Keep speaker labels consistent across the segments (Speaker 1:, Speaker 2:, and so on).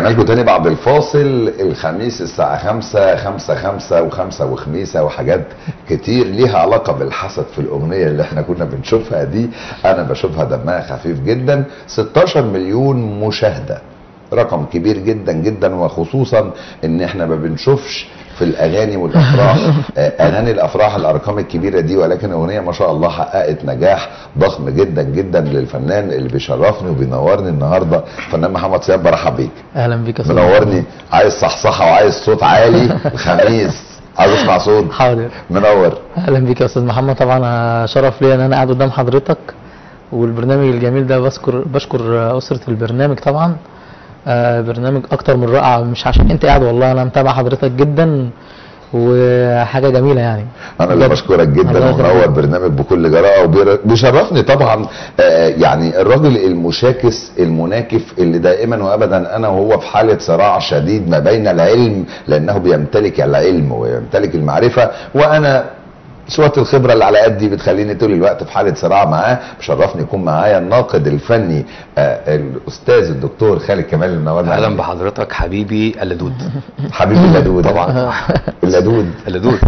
Speaker 1: رجعنا لكم تاني بعد الفاصل الخميس الساعة خمسة خمسة خمسة وخمسة وخميسة وحاجات كتير ليها علاقة بالحسد في الأغنية اللي احنا كنا بنشوفها دي أنا بشوفها دمها خفيف جدا 16 مليون مشاهدة رقم كبير جدا جدا وخصوصا ان احنا ما بنشوفش في الاغاني والافراح آه، اغاني الافراح الارقام الكبيره دي ولكن اغنيه ما شاء الله حققت نجاح ضخم جدا جدا للفنان اللي بيشرفني وبينورني النهارده فنان محمد صيام برحب بيك
Speaker 2: اهلا بيك يا استاذ
Speaker 1: منورني عايز صحصحه وعايز صوت عالي الخميس عايز اسمع صوت
Speaker 2: حاضر
Speaker 1: منور
Speaker 2: اهلا بيك يا استاذ محمد طبعا شرف لي ان انا قاعد قدام حضرتك والبرنامج الجميل ده بشكر بشكر اسره البرنامج طبعا آه، برنامج اكتر من رائع مش عشان انت قاعد والله انا متابع حضرتك جدا وحاجه جميله يعني
Speaker 1: انا اللي
Speaker 2: بجد.
Speaker 1: بشكرك جدا
Speaker 2: الله
Speaker 1: ومنور
Speaker 2: يخليك.
Speaker 1: برنامج بكل جراءه وبيشرفني طبعا آه، يعني الراجل المشاكس المناكف اللي دائما وابدا انا وهو في حاله صراع شديد ما بين العلم لانه بيمتلك العلم ويمتلك المعرفه وانا شويه الخبره اللي على قدي بتخليني طول الوقت في حاله صراع معاه بشرفني يكون معايا الناقد الفني آه، الاستاذ الدكتور خالد كمال اللي منورنا
Speaker 3: اهلا بحضرتك حبيبي اللدود
Speaker 1: حبيبي اللدود
Speaker 3: طبعا
Speaker 1: اللدود
Speaker 3: اللدود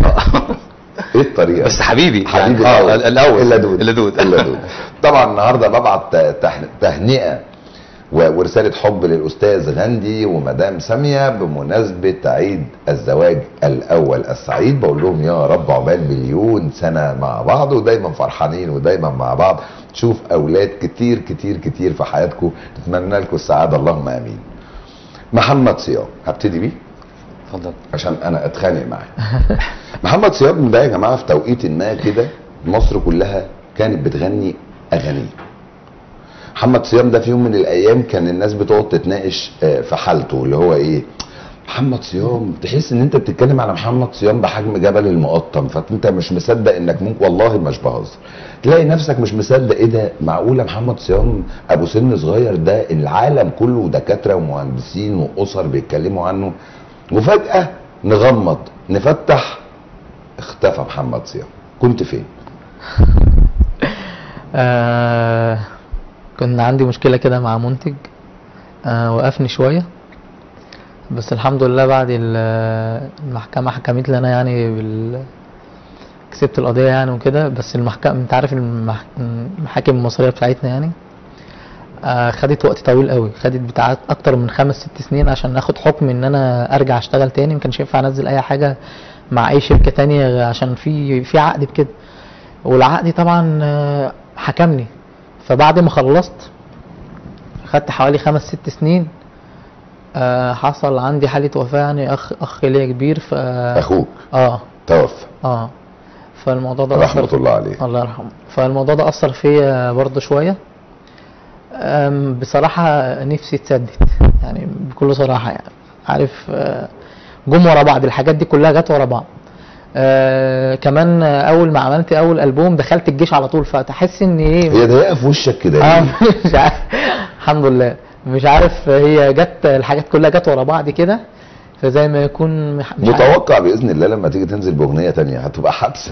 Speaker 1: ايه الطريقه
Speaker 3: بس حبيبي
Speaker 1: حبيبي
Speaker 3: يعني
Speaker 1: الاول
Speaker 3: اه الاول
Speaker 1: اللدود
Speaker 3: اللدود
Speaker 1: اللدود طبعا النهارده ببعت تح- تهنئه و- ورساله حب للاستاذ غاندي ومدام ساميه بمناسبه عيد الزواج الاول السعيد بقول لهم يا رب عقبال مليون سنه مع بعض ودايما فرحانين ودايما مع بعض تشوف اولاد كتير كتير كتير في حياتكم نتمنى لكم السعاده اللهم امين محمد صيام هبتدي بيه
Speaker 3: اتفضل
Speaker 1: عشان انا اتخانق معاه محمد صيام ده يا جماعه في توقيت ما كده مصر كلها كانت بتغني اغانيه محمد صيام ده في يوم من الايام كان الناس بتقعد تتناقش آه، في حالته اللي هو ايه محمد صيام تحس ان انت بتتكلم على محمد صيام بحجم جبل المقطم فانت مش مصدق انك ممكن والله مش بهزر تلاقي نفسك مش مصدق ايه ده معقوله محمد صيام ابو سن صغير ده العالم كله دكاتره ومهندسين واسر بيتكلموا عنه وفجاه نغمض نفتح اختفى محمد صيام كنت فين
Speaker 2: آه كنا عندي مشكلة كده مع منتج آه وقفني شوية بس الحمد لله بعد ال- المحكمة حكمت لي أنا يعني بال كسبت القضية يعني وكده بس المحكمة أنت عارف المح... المحاكم المصرية بتاعتنا يعني آه خدت وقت طويل قوي خدت بتاع أكتر من خمس ست سنين عشان آخد حكم إن أنا أرجع أشتغل تاني مكانش ينفع أنزل أي حاجة مع أي شركة تانية عشان في في عقد بكده والعقد طبعا آه، حكمني فبعد ما خلصت خدت حوالي خمس ست سنين آه، حصل عندي حالة وفاة يعني أخ أخ ليا كبير ف
Speaker 1: اخوك
Speaker 2: اه
Speaker 1: توفى
Speaker 2: اه فالموضوع ده
Speaker 1: رحمه
Speaker 2: أثر
Speaker 1: الله عليه
Speaker 2: الله يرحمه فالموضوع ده أثر فيا برضه شوية أم، بصراحة نفسي اتسدت يعني بكل صراحة يعني عارف آه، جم ورا بعض الحاجات دي كلها جت ورا بعض آه كمان آه، اول ما عملت اول البوم دخلت الجيش على طول فتحس ان ايه
Speaker 1: هي ضيقه في وشك كده
Speaker 2: اه
Speaker 1: ليه؟
Speaker 2: مش عارف الحمد لله مش عارف هي جت الحاجات كلها جت ورا بعض كده فزي ما يكون مح- مش عارف.
Speaker 1: متوقع باذن الله لما تيجي تنزل باغنيه تانية هتبقى حبس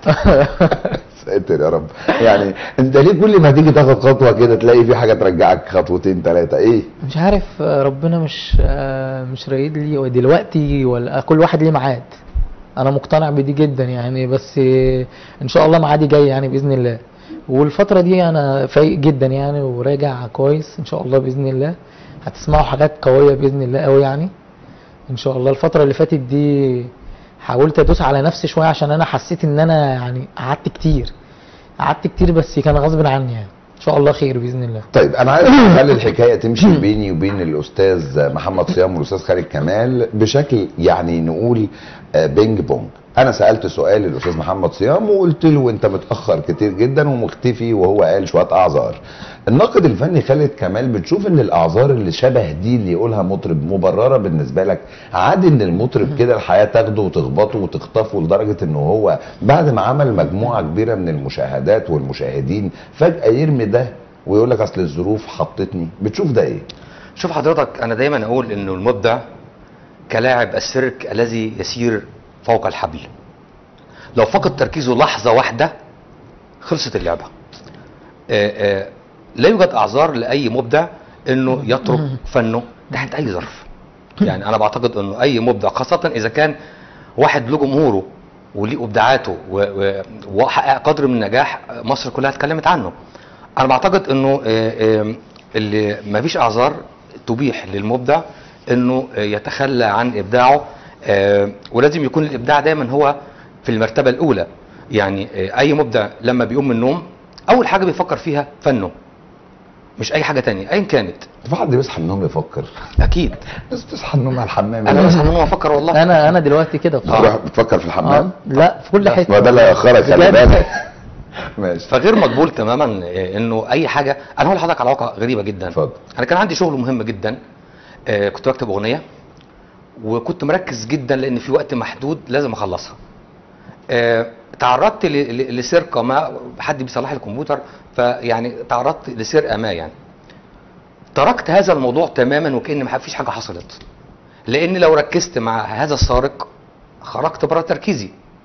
Speaker 1: ساتر يا رب يعني انت ليه كل ما تيجي تاخد خطوه كده تلاقي في حاجه ترجعك خطوتين ثلاثه ايه
Speaker 2: مش عارف آه، ربنا مش آه، مش رايد لي دلوقتي ولا كل واحد ليه ميعاد انا مقتنع بدي جدا يعني بس آه، ان شاء الله ميعادي جاي يعني باذن الله والفتره دي انا فايق جدا يعني وراجع كويس ان شاء الله باذن الله هتسمعوا حاجات قويه باذن الله قوي يعني ان شاء الله الفتره اللي فاتت دي حاولت ادوس على نفسي شويه عشان انا حسيت ان انا يعني قعدت كتير قعدت كتير بس كان غصب عني يعني ان شاء الله خير باذن الله
Speaker 1: طيب انا عايز اخلي الحكايه تمشي بيني وبين الاستاذ محمد صيام والاستاذ خالد كمال بشكل يعني نقول آه، بينج بونج انا سالت سؤال للاستاذ محمد صيام وقلت له انت متاخر كتير جدا ومختفي وهو قال شويه اعذار الناقد الفني خالد كمال بتشوف ان الاعذار اللي شبه دي اللي يقولها مطرب مبرره بالنسبه لك عادي ان المطرب كده الحياه تاخده وتخبطه وتخطفه لدرجه ان هو بعد ما عمل مجموعه كبيره من المشاهدات والمشاهدين فجاه يرمي ده ويقول لك اصل الظروف حطتني بتشوف ده ايه
Speaker 3: شوف حضرتك انا دايما اقول انه المبدع كلاعب السيرك الذي يسير فوق الحبل لو فقد تركيزه لحظة واحدة خلصت اللعبة آه، آه، لا يوجد اعذار لاي مبدع انه يترك فنه تحت اي ظرف يعني انا بعتقد انه اي مبدع خاصه اذا كان واحد له جمهوره وليه ابداعاته و- و- وحقق قدر من النجاح مصر كلها اتكلمت عنه انا بعتقد انه آه، آه، اللي ما فيش اعذار تبيح للمبدع انه آه، يتخلى عن ابداعه آه، ولازم يكون الابداع دايما هو في المرتبه الاولى يعني آه، اي مبدع لما بيقوم من النوم اول حاجه بيفكر فيها فنه مش اي حاجه تانية ايا كانت
Speaker 1: في حد بيصحى من النوم يفكر
Speaker 3: اكيد
Speaker 1: بس تصحى من النوم على الحمام
Speaker 3: انا بصحى من النوم افكر والله
Speaker 2: انا انا دلوقتي كده بصراحه
Speaker 1: تروح بتفكر في
Speaker 2: آه.
Speaker 1: الحمام
Speaker 2: لا في كل حته
Speaker 1: ما ده اللي هيأخرك خلي
Speaker 2: بجد.
Speaker 1: بالك ماشي
Speaker 3: فغير مقبول تماما آه، انه اي حاجه انا هقول لحضرتك على واقع غريبه جدا
Speaker 1: اتفضل.
Speaker 3: انا كان عندي شغل مهم جدا آه، كنت بكتب اغنيه وكنت مركز جدا لان في وقت محدود لازم اخلصها آه، تعرضت ل- ل- لسرقه ما حد بيصلح لي الكمبيوتر فيعني تعرضت لسرقه ما يعني تركت هذا الموضوع تماما وكأن ما فيش حاجه حصلت لان لو ركزت مع هذا السارق خرجت بره تركيزي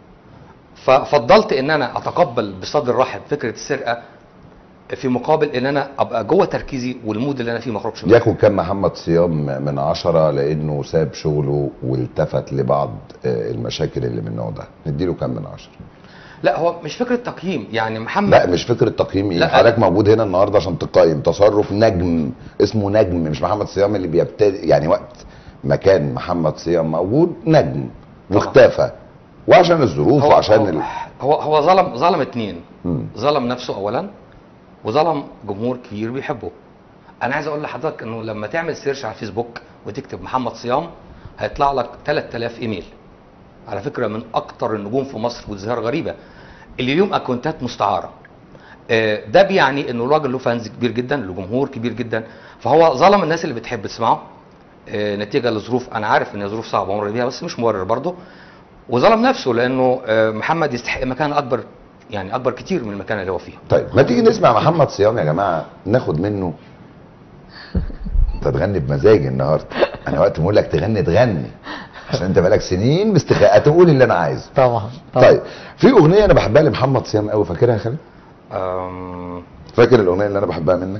Speaker 3: ففضلت ان انا اتقبل بصدر رحب فكره السرقه في مقابل ان انا ابقى جوه تركيزي والمود اللي انا فيه ما اخرجش منه
Speaker 1: ياخد كام محمد صيام من عشرة لانه ساب شغله والتفت لبعض آه، المشاكل اللي من النوع ده نديله كام من عشرة
Speaker 3: لا هو مش فكره تقييم يعني محمد
Speaker 1: لا مش فكره تقييم ايه
Speaker 3: لا.
Speaker 1: حضرتك موجود هنا النهارده عشان تقيم تصرف نجم اسمه نجم مش محمد صيام اللي بيبتدي يعني وقت ما كان محمد صيام موجود نجم
Speaker 3: طبعا.
Speaker 1: واختفى وعشان الظروف
Speaker 3: هو
Speaker 1: وعشان
Speaker 3: هو
Speaker 1: ال...
Speaker 3: هو, هو ظلم ظلم اتنين
Speaker 1: مم.
Speaker 3: ظلم نفسه اولا وظلم جمهور كبير بيحبه انا عايز اقول لحضرتك انه لما تعمل سيرش على الفيسبوك وتكتب محمد صيام هيطلع لك 3000 ايميل على فكره من اكتر النجوم في مصر وظاهره غريبه اللي ليهم اكونتات مستعاره آه، ده بيعني انه الراجل له فانز كبير جدا له جمهور كبير جدا فهو ظلم الناس اللي بتحب تسمعه آه، نتيجه لظروف انا عارف ان هي ظروف صعبه مر بيها بس مش مبرر برضه وظلم نفسه لانه آه، محمد يستحق مكان اكبر يعني اكبر كتير من المكان اللي هو فيه
Speaker 1: طيب ما تيجي نسمع محمد صيام يا جماعه ناخد منه انت تغني بمزاج النهارده انا وقت ما اقول لك تغني تغني عشان انت بقالك سنين مستخاء تقول اللي انا عايزه
Speaker 2: طبعا طبعا
Speaker 1: طيب في اغنيه انا بحبها لمحمد صيام قوي فاكرها يا خالد
Speaker 3: آم،
Speaker 1: فاكر الاغنيه اللي انا بحبها منك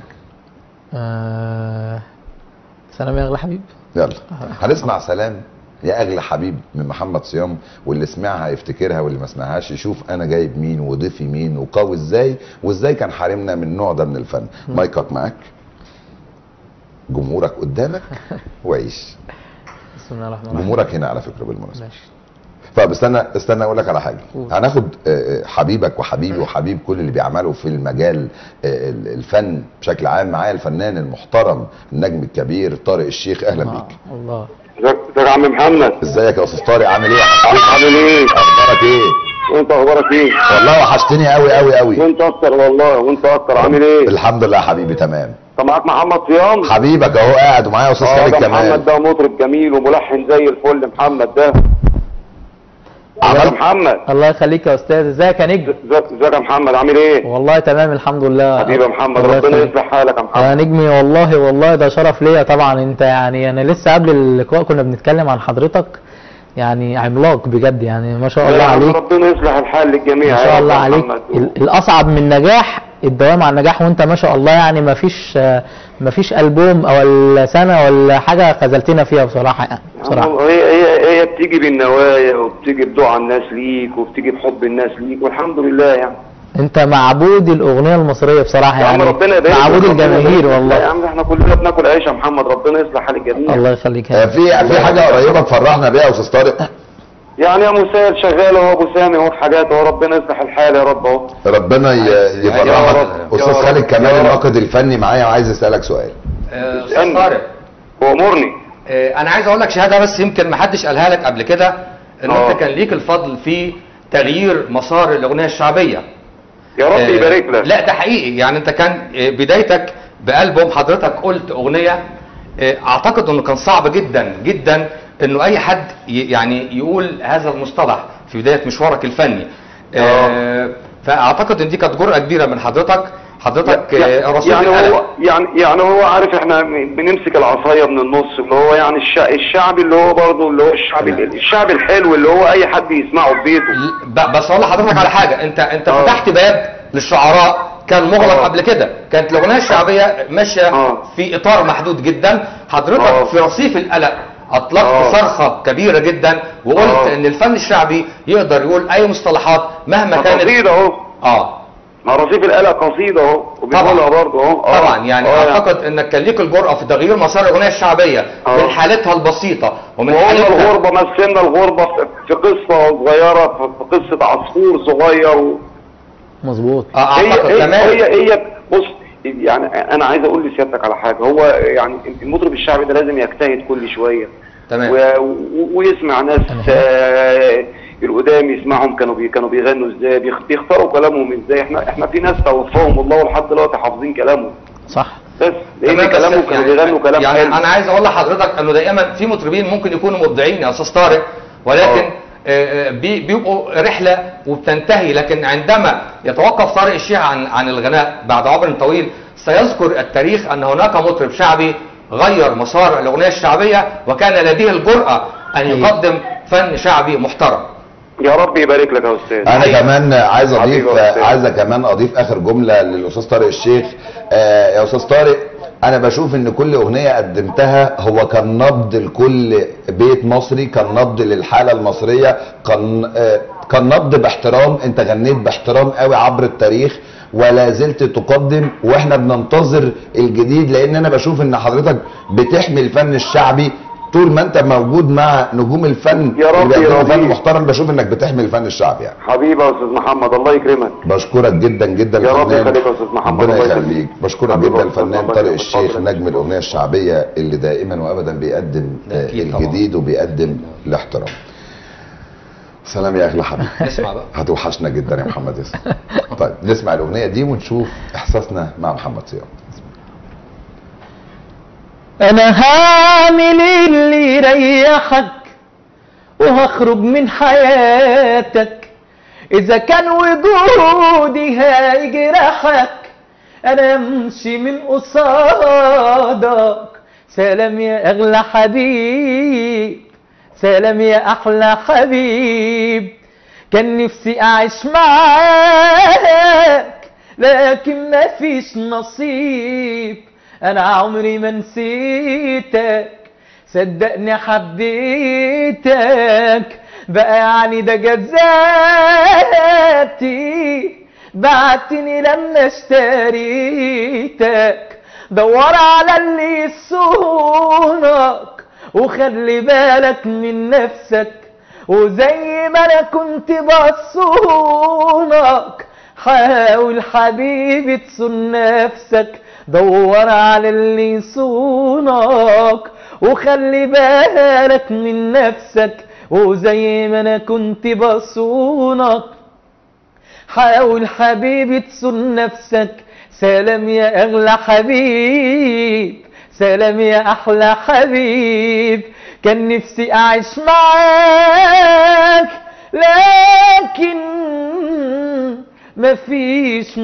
Speaker 2: آه... سلام يا اغلى حبيب
Speaker 1: يلا هنسمع سلام يا اغلى حبيب من محمد صيام واللي سمعها يفتكرها واللي ما سمعهاش يشوف انا جايب مين وضيفي مين وقوي ازاي وازاي كان حارمنا من النوع ده من الفن مايكك معاك جمهورك قدامك وعيش
Speaker 2: بسم الله الرحمن الرحيم
Speaker 1: جمهورك هنا على فكره بالمناسبه
Speaker 2: ماشي
Speaker 1: طب استنى استنى اقول لك على حاجه
Speaker 2: قول.
Speaker 1: هناخد آه، آه، حبيبك وحبيبي وحبيب كل اللي بيعملوا في المجال آه، ال- الفن بشكل عام معايا الفنان المحترم النجم الكبير طارق الشيخ اهلا
Speaker 2: آه،
Speaker 1: بيك
Speaker 2: الله
Speaker 4: ازيك ازيك يا عم محمد
Speaker 1: ازيك يا استاذ طارق عامل ايه يا حبيبي
Speaker 4: عامل ايه
Speaker 1: اخبارك ايه
Speaker 4: وانت اخبارك ايه
Speaker 1: والله وحشتني قوي قوي قوي
Speaker 4: وانت اكتر والله وانت اكتر عامل ايه
Speaker 1: الحمد لله يا حبيبي تمام
Speaker 4: انت معاك محمد صيام
Speaker 1: حبيبك اهو قاعد ومعايا استاذ
Speaker 4: اه
Speaker 1: خالد
Speaker 4: ده
Speaker 1: كمال
Speaker 4: محمد ده مطرب جميل وملحن زي الفل محمد ده ازيك يا
Speaker 1: عمل
Speaker 4: محمد
Speaker 2: الله يخليك يا استاذ ازيك يا نجم
Speaker 4: ازيك ازيك يا محمد عامل ايه
Speaker 2: والله تمام الحمد لله
Speaker 4: حبيبي يا محمد
Speaker 2: الله
Speaker 4: ربنا
Speaker 2: يخليك.
Speaker 4: يصلح حالك يا محمد
Speaker 2: يا نجمي والله والله ده شرف ليا طبعا انت يعني انا لسه قبل اللقاء كنا بنتكلم عن حضرتك يعني عملاق بجد يعني ما شاء الله
Speaker 4: يا عم
Speaker 2: عليك
Speaker 4: ربنا يصلح الحال للجميع
Speaker 2: ما
Speaker 4: يا
Speaker 2: شاء
Speaker 4: رب
Speaker 2: الله
Speaker 4: يا
Speaker 2: عليك
Speaker 4: محمد.
Speaker 2: ال- الاصعب من النجاح الدوام على النجاح وانت ما شاء الله يعني ما فيش ما فيش البوم او سنه ولا حاجه خذلتنا فيها بصراحه يعني بصراحه
Speaker 4: هي هي هي بتيجي بالنوايا وبتيجي بدعاء الناس ليك وبتيجي بحب الناس ليك والحمد لله يعني
Speaker 2: انت معبود الاغنيه المصريه بصراحه
Speaker 4: يا عم
Speaker 2: يعني
Speaker 4: ربنا يبارك
Speaker 2: معبود
Speaker 4: لك، ربنا
Speaker 2: الجماهير
Speaker 4: يبارك لك. لا يا
Speaker 2: والله
Speaker 4: عم احنا كلنا بناكل عيش يا محمد ربنا يصلح حال الجميع
Speaker 2: الله يخليك
Speaker 1: آه،
Speaker 2: يا
Speaker 1: في في حاجه قريبه تفرحنا بيها يا استاذ طارق
Speaker 4: يعني يا مسائل شغال اهو ابو سامي اهو في حاجات اهو ربنا يصلح الحال يا رب اهو
Speaker 1: ربنا ي-
Speaker 3: يا
Speaker 1: يفرحك
Speaker 4: رب، يا
Speaker 1: استاذ
Speaker 4: رب،
Speaker 1: خالد كمال
Speaker 4: يا رب.
Speaker 1: الناقد الفني معايا وعايز اسالك سؤال
Speaker 3: آه،
Speaker 4: اسألني.
Speaker 3: استاذ طارق
Speaker 4: وامرني
Speaker 3: آه، انا عايز اقول لك شهاده بس يمكن ما حدش قالها لك قبل كده ان
Speaker 4: آه.
Speaker 3: انت كان ليك الفضل في تغيير مسار الاغنيه الشعبيه
Speaker 4: يا رب
Speaker 3: آه،
Speaker 4: يبارك لك
Speaker 3: لا ده حقيقي يعني انت كان آه، بدايتك بألبوم حضرتك قلت اغنيه آه، اعتقد انه كان صعب جدا جدا انه اي حد ي- يعني يقول هذا المصطلح في بدايه مشوارك الفني آه، فاعتقد ان دي كانت جرأه كبيره من حضرتك حضرتك آه، رصيد
Speaker 4: يعني
Speaker 3: القلم.
Speaker 4: هو يعني يعني هو عارف احنا بنمسك العصايه من النص اللي هو يعني الشع الشعبي اللي هو برضه اللي هو الشعب الشعب الحلو اللي هو اي حد يسمعه في بيته
Speaker 3: ب- بس اقول لحضرتك على حاجه انت انت
Speaker 4: آه.
Speaker 3: فتحت باب للشعراء كان مغلق
Speaker 4: آه.
Speaker 3: قبل كده كانت الاغنيه الشعبيه ماشيه
Speaker 4: آه.
Speaker 3: في اطار محدود جدا حضرتك
Speaker 4: آه.
Speaker 3: في رصيف القلق اطلقت
Speaker 4: آه.
Speaker 3: صرخه كبيره جدا وقلت
Speaker 4: آه.
Speaker 3: ان الفن الشعبي يقدر يقول اي مصطلحات مهما كانت
Speaker 4: قصيده اهو
Speaker 3: اه
Speaker 4: ما رصيف الآلة قصيدة اهو وبيقولها برضه اهو آه.
Speaker 3: طبعا يعني
Speaker 4: آه
Speaker 3: اعتقد انك كان ليك الجرأه في تغيير مسار الاغنيه الشعبيه
Speaker 4: آه.
Speaker 3: من حالتها البسيطه ومن
Speaker 4: وقلنا
Speaker 3: حالتها
Speaker 4: الغربة مثلنا الغربة في- في قصة صغيرة في في قصة عصفور صغير و...
Speaker 2: مظبوط
Speaker 3: آه،
Speaker 4: هي
Speaker 3: اعتقد
Speaker 4: هي,
Speaker 3: كمان
Speaker 4: هي هي بص يعني انا عايز اقول لسيادتك على حاجة هو يعني المطرب الشعبي ده لازم يجتهد كل شوية
Speaker 3: تمام
Speaker 4: و... و... ويسمع ناس آه، القدام يسمعهم كانوا بي... كانوا بيغنوا ازاي بيخ... بيختاروا كلامهم ازاي احنا احنا في ناس توفاهم الله ولحد دلوقتي حافظين كلامهم
Speaker 2: صح
Speaker 4: بس لان
Speaker 3: تمام، بس
Speaker 4: كلامهم كانوا بيغنوا كلام
Speaker 3: يعني
Speaker 4: حلو
Speaker 3: انا عايز اقول لحضرتك انه دائما في مطربين ممكن يكونوا مبدعين يا استاذ طارق ولكن
Speaker 4: آه.
Speaker 3: آه، بي- بيبقوا رحله وبتنتهي لكن عندما يتوقف طارق الشيخ عن عن الغناء بعد عمر طويل سيذكر التاريخ ان هناك مطرب شعبي غير مسار الاغنيه الشعبيه وكان لديه الجراه ان يقدم فن شعبي محترم
Speaker 4: يا رب يبارك لك يا استاذ
Speaker 1: انا
Speaker 3: حقيقي.
Speaker 1: كمان عايز اضيف
Speaker 4: حبيبي يا أستاذ.
Speaker 1: عايز كمان اضيف اخر جمله للاستاذ طارق الشيخ آه يا استاذ طارق انا بشوف ان كل اغنيه قدمتها هو كان نبض لكل بيت مصري كان نبض للحاله المصريه كان آه كان نبض باحترام انت غنيت باحترام قوي عبر التاريخ ولا زلت تقدم واحنا بننتظر الجديد لان انا بشوف ان حضرتك بتحمي الفن الشعبي طول ما انت موجود مع نجوم الفن
Speaker 4: يا رب
Speaker 1: اللي بيقدموا
Speaker 4: يا
Speaker 1: فن
Speaker 4: رب.
Speaker 1: محترم بشوف انك بتحمي الفن الشعبي يعني
Speaker 4: حبيبي يا استاذ محمد الله يكرمك
Speaker 1: بشكرك جدا جدا
Speaker 4: يا رب
Speaker 1: الفنان.
Speaker 4: يخليك يا أستاذ محمد،
Speaker 1: ربنا
Speaker 4: الله يخليك.
Speaker 1: يخليك بشكرك
Speaker 4: حبيبي
Speaker 1: جدا
Speaker 4: يا أستاذ
Speaker 1: الفنان
Speaker 4: محمد،
Speaker 1: طارق
Speaker 4: اتفضل.
Speaker 1: الشيخ نجم الاغنيه الشعبيه اللي دائما وابدا بيقدم
Speaker 3: ده
Speaker 1: آه،
Speaker 3: أكيد طبعا.
Speaker 1: الجديد وبيقدم الاحترام سلام يا اغلى حبيبي
Speaker 3: نسمع بقى
Speaker 1: هتوحشنا جدا يا محمد ياسر طيب نسمع الاغنيه دي ونشوف احساسنا مع محمد صيام
Speaker 2: انا هعمل اللي يريحك وهخرج من حياتك اذا كان وجودي هيجرحك انا امشي من قصادك سلام يا اغلى حبيب سلام يا احلى حبيب كان نفسي اعيش معاك لكن مفيش نصيب انا عمري ما نسيتك صدقني حبيتك بقى يعني ده جزاتي بعتني لما اشتريتك دور على اللي يصونك وخلي بالك من نفسك وزي ما انا كنت بصونك حاول حبيبي تصون نفسك دور على اللي يصونك وخلي بالك من نفسك وزي ما انا كنت بصونك حاول حبيبي تصون نفسك سلام يا اغلى حبيب سلام يا احلى حبيب كان نفسي اعيش معاك لكن مفيش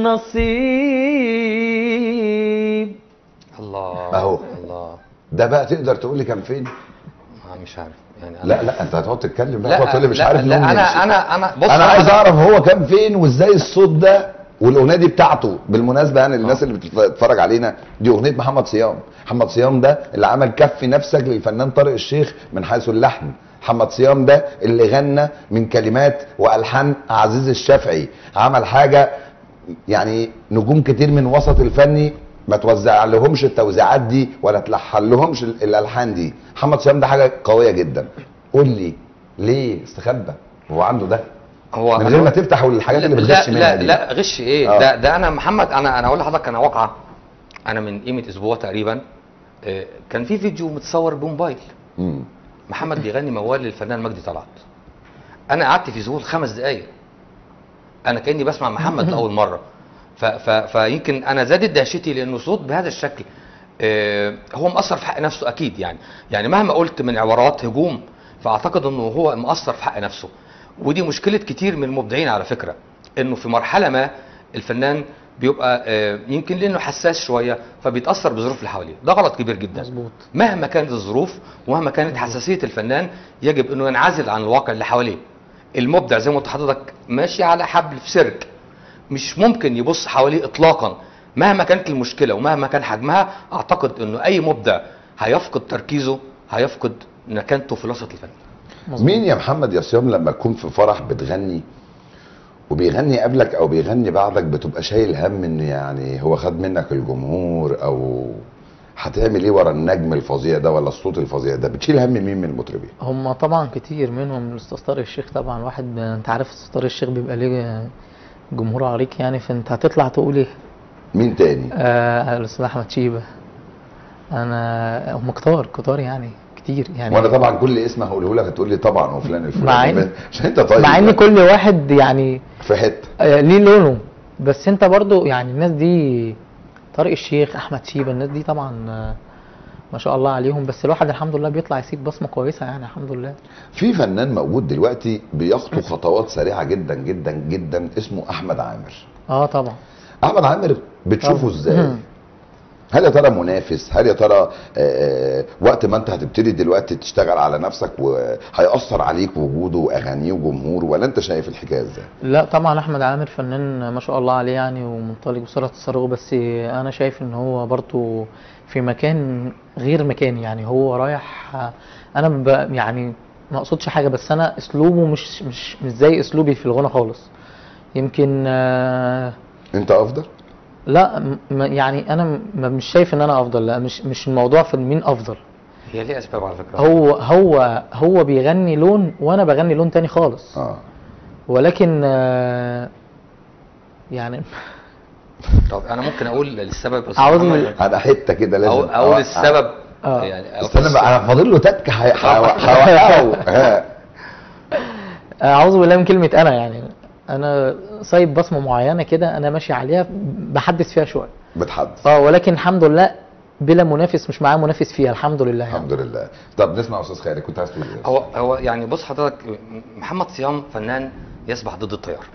Speaker 2: نصيب
Speaker 3: الله
Speaker 1: أهو.
Speaker 3: الله
Speaker 1: ده بقى تقدر تقول لي كان فين
Speaker 3: آه، مش عارف يعني أنا-
Speaker 1: لا لا انت هتقعد تتكلم بقى
Speaker 3: لا
Speaker 1: تقعد تقول لي مش
Speaker 3: لا,
Speaker 1: عارف
Speaker 3: لا
Speaker 1: نقوم
Speaker 3: انا
Speaker 1: نمشي.
Speaker 3: انا انا بص
Speaker 1: انا عايز اعرف هو كان فين وازاي الصوت ده والاغنيه دي بتاعته بالمناسبه يعني الناس اللي بتتفرج علينا دي اغنيه محمد صيام محمد صيام ده اللي عمل كفي نفسك للفنان طارق الشيخ من حيث اللحن محمد صيام ده اللي غنى من كلمات والحان عزيز الشافعي عمل حاجه يعني نجوم كتير من وسط الفني ما توزع لهمش التوزيعات دي ولا تلحن لهمش ال- الالحان دي محمد صيام ده حاجه قويه جدا قول لي ليه استخبى هو عنده ده
Speaker 3: هو
Speaker 1: من غير ما تفتح الحاجات اللي بتغش
Speaker 3: لا
Speaker 1: منها
Speaker 3: لا
Speaker 1: دي
Speaker 3: لا غش ايه
Speaker 1: آه.
Speaker 3: ده ده انا محمد انا انا اقول لحضرتك انا واقعه انا من قيمه اسبوع تقريبا آه، كان في فيديو متصور بموبايل
Speaker 1: مم.
Speaker 3: محمد بيغني موال للفنان مجدي طلعت انا قعدت في ذهول خمس دقايق انا كاني بسمع محمد لاول مره ف ف فيمكن انا زادت دهشتي لانه صوت بهذا الشكل آه، هو مأثر في حق نفسه اكيد يعني يعني مهما قلت من عبارات هجوم فاعتقد انه هو مأثر في حق نفسه ودي مشكله كتير من المبدعين على فكره انه في مرحله ما الفنان بيبقى آه، يمكن لانه حساس شويه فبيتاثر بالظروف اللي حواليه ده غلط كبير جدا
Speaker 2: مظبوط.
Speaker 3: مهما كانت الظروف ومهما كانت حساسيه الفنان يجب انه ينعزل عن الواقع اللي حواليه المبدع زي ما قلت لحضرتك ماشي على حبل في سيرك مش ممكن يبص حواليه اطلاقا مهما كانت المشكله ومهما كان حجمها اعتقد انه اي مبدع هيفقد تركيزه هيفقد مكانته في الوسط الفني
Speaker 2: مظبوط.
Speaker 1: مين يا محمد يا صيام لما تكون في فرح بتغني وبيغني قبلك او بيغني بعدك بتبقى شايل هم ان يعني هو خد منك الجمهور او هتعمل ايه ورا النجم الفظيع ده ولا الصوت الفظيع ده بتشيل هم مين من المطربين
Speaker 2: هم طبعا كتير منهم الاستاذ طارق الشيخ طبعا واحد انت عارف الاستاذ طارق الشيخ بيبقى ليه جمهور عريق يعني فانت هتطلع تقول ايه
Speaker 1: مين تاني
Speaker 2: آه الاستاذ احمد شيبه انا هم كتار كتار يعني كتير يعني
Speaker 1: وانا طبعا كل اسم هقوله لك هتقول لي طبعا وفلان الفلاني
Speaker 2: مع إن-
Speaker 1: عشان انت طيب
Speaker 2: مع ان كل واحد يعني
Speaker 1: في حته
Speaker 2: آه، ليه لونه بس انت برضو يعني الناس دي طارق الشيخ احمد شيبه الناس دي طبعا آه، ما شاء الله عليهم بس الواحد الحمد لله بيطلع يسيب بصمه كويسه يعني الحمد لله
Speaker 1: في فنان موجود دلوقتي بيخطو خطوات سريعه جدا جدا جدا اسمه احمد عامر
Speaker 2: اه طبعا
Speaker 1: احمد عامر بتشوفه
Speaker 2: طبعا.
Speaker 1: ازاي
Speaker 2: مم.
Speaker 1: هل يا ترى منافس هل يا ترى آه، آه، وقت ما انت هتبتدي دلوقتي تشتغل على نفسك وهيأثر عليك وجوده واغانيه وجمهوره ولا انت شايف الحكايه ازاي
Speaker 2: لا طبعا احمد عامر فنان ما شاء الله عليه يعني ومنطلق بسرعه الصاروخ بس انا شايف ان هو برضو في مكان غير مكاني يعني هو رايح انا ب يعني ما اقصدش حاجه بس انا اسلوبه مش مش مش زي اسلوبي في الغنى خالص يمكن آه،
Speaker 1: انت افضل
Speaker 2: لا م- م- يعني انا م- مش شايف ان انا افضل لا مش مش الموضوع في مين افضل
Speaker 3: هي ليه اسباب على فكره
Speaker 2: هو هو هو بيغني لون وانا بغني لون تاني خالص
Speaker 1: اه
Speaker 2: ولكن آه، يعني
Speaker 3: طب انا ممكن اقول السبب بس
Speaker 2: عاوز
Speaker 3: محمد-
Speaker 2: من-
Speaker 1: انا حته كده لازم
Speaker 3: اقول اقول
Speaker 1: أوقع.
Speaker 3: السبب
Speaker 2: آه.
Speaker 3: يعني
Speaker 1: استنى بقى انا فاضل له تك هي- هو- هوقعه ها.
Speaker 2: اعوذ بالله من كلمه انا يعني انا سايب بصمه معينه كده انا ماشي عليها بحدث فيها شويه
Speaker 1: بتحدث
Speaker 2: اه ولكن الحمد لله بلا منافس مش معاه منافس فيها الحمد لله يعني.
Speaker 1: الحمد لله طب نسمع استاذ خالد كنت عايز تقول ايه
Speaker 3: هو هو يعني بص حضرتك محمد صيام فنان يسبح ضد التيار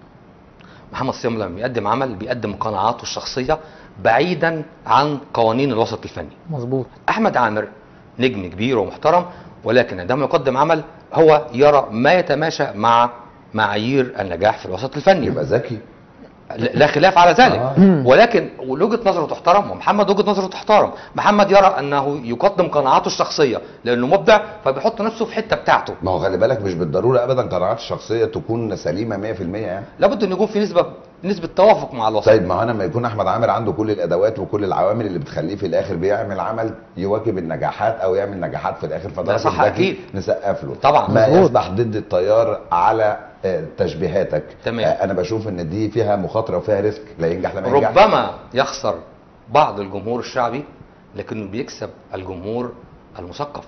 Speaker 3: محمد صيام لما بيقدم عمل بيقدم قناعاته الشخصيه بعيدا عن قوانين الوسط الفني
Speaker 2: مظبوط
Speaker 3: احمد عامر نجم كبير ومحترم ولكن عندما يقدم عمل هو يرى ما يتماشى مع معايير النجاح في الوسط الفني
Speaker 1: يبقى ذكي
Speaker 3: لا خلاف على ذلك
Speaker 1: آه.
Speaker 3: ولكن وجهه نظره تحترم ومحمد وجهه نظره تحترم محمد يرى انه يقدم قناعاته الشخصيه لانه مبدع فبيحط نفسه في حته بتاعته
Speaker 1: ما هو خلي بالك مش بالضروره ابدا قناعات الشخصيه تكون سليمه 100% يعني
Speaker 3: لابد ان يكون في نسبه نسبه توافق مع الوسط
Speaker 1: طيب ما هو انا لما يكون احمد عامر عنده كل الادوات وكل العوامل اللي بتخليه في الاخر بيعمل عمل يواكب النجاحات او يعمل نجاحات في الاخر فده
Speaker 3: ده صح
Speaker 1: راجل ذكي
Speaker 3: أكيد.
Speaker 1: نسقف له
Speaker 3: طبعا.
Speaker 1: ما
Speaker 2: مظبوط.
Speaker 1: يسبح ضد التيار على آه، تشبيهاتك
Speaker 3: تمام.
Speaker 1: آه، انا بشوف ان دي فيها مخاطره وفيها ريسك لا ينجح لما ينجح
Speaker 3: ربما يخسر بعض الجمهور الشعبي لكنه بيكسب الجمهور المثقف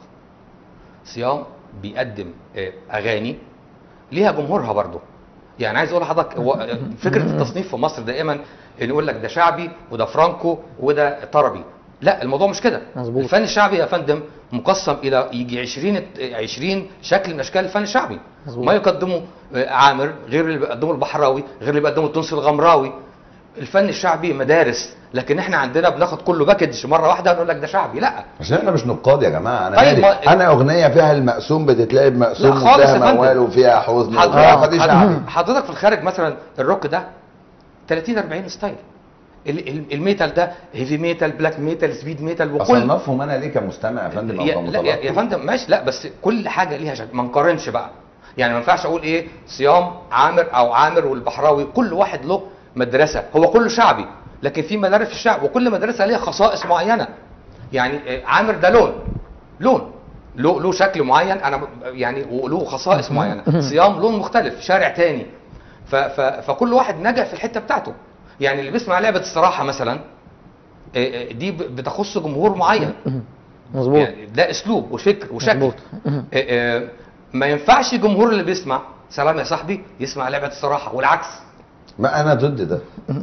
Speaker 3: صيام بيقدم آه، اغاني ليها جمهورها برضه يعني عايز اقول لحضرتك هو آه، فكره التصنيف في مصر دايما ان يقول لك ده شعبي وده فرانكو وده طربي لا الموضوع مش كده
Speaker 2: مظبوط.
Speaker 3: الفن الشعبي يا فندم مقسم الى يجي 20 20 شكل من اشكال الفن الشعبي
Speaker 2: مظبوط.
Speaker 3: ما يقدمه آه، عامر غير اللي بيقدمه البحراوي غير اللي بيقدمه التونسي الغمراوي الفن الشعبي مدارس لكن احنا عندنا بناخد كله باكج مره واحده نقول لك ده شعبي لا
Speaker 1: عشان احنا مش نقاد يا جماعه انا
Speaker 3: طيب
Speaker 1: مالي
Speaker 3: ما-
Speaker 1: انا اغنيه فيها المقسوم بتتلعب مقسوم
Speaker 3: لا خالص يا
Speaker 1: وفيها
Speaker 3: فندم.
Speaker 1: موال وفيها حزن
Speaker 3: حضرتك
Speaker 1: وفيها فدي شعبي
Speaker 3: حضرتك- حضرتك في الخارج مثلا الروك ده 30 40 ستايل ال- ال- الميتال ده هيفي ميتال بلاك ميتال سبيد ميتال وكل
Speaker 1: اصنفهم انا ليه كمستمع يا فندم او
Speaker 3: يا, لا يا, يا
Speaker 1: كمتلقي
Speaker 3: فندم ماشي لا بس كل حاجه ليها شكل ما نقارنش بقى يعني ما ينفعش اقول ايه صيام عامر او عامر والبحراوي كل واحد له مدرسه هو كله شعبي لكن في مدارس في الشعب وكل مدرسه ليها خصائص معينه يعني آه، عامر ده لون لون له له شكل معين انا ب- يعني وله خصائص معينه صيام لون مختلف شارع تاني ف ف فكل واحد نجح في الحته بتاعته يعني اللي بيسمع لعبه الصراحه مثلا آه، آه، دي ب- بتخص جمهور معين
Speaker 2: مظبوط
Speaker 3: يعني ده اسلوب وفكر وشكل
Speaker 2: مظبوط.
Speaker 3: آه، آه، ما ينفعش الجمهور اللي بيسمع سلام يا صاحبي يسمع لعبه الصراحه والعكس
Speaker 1: ما انا ضد ده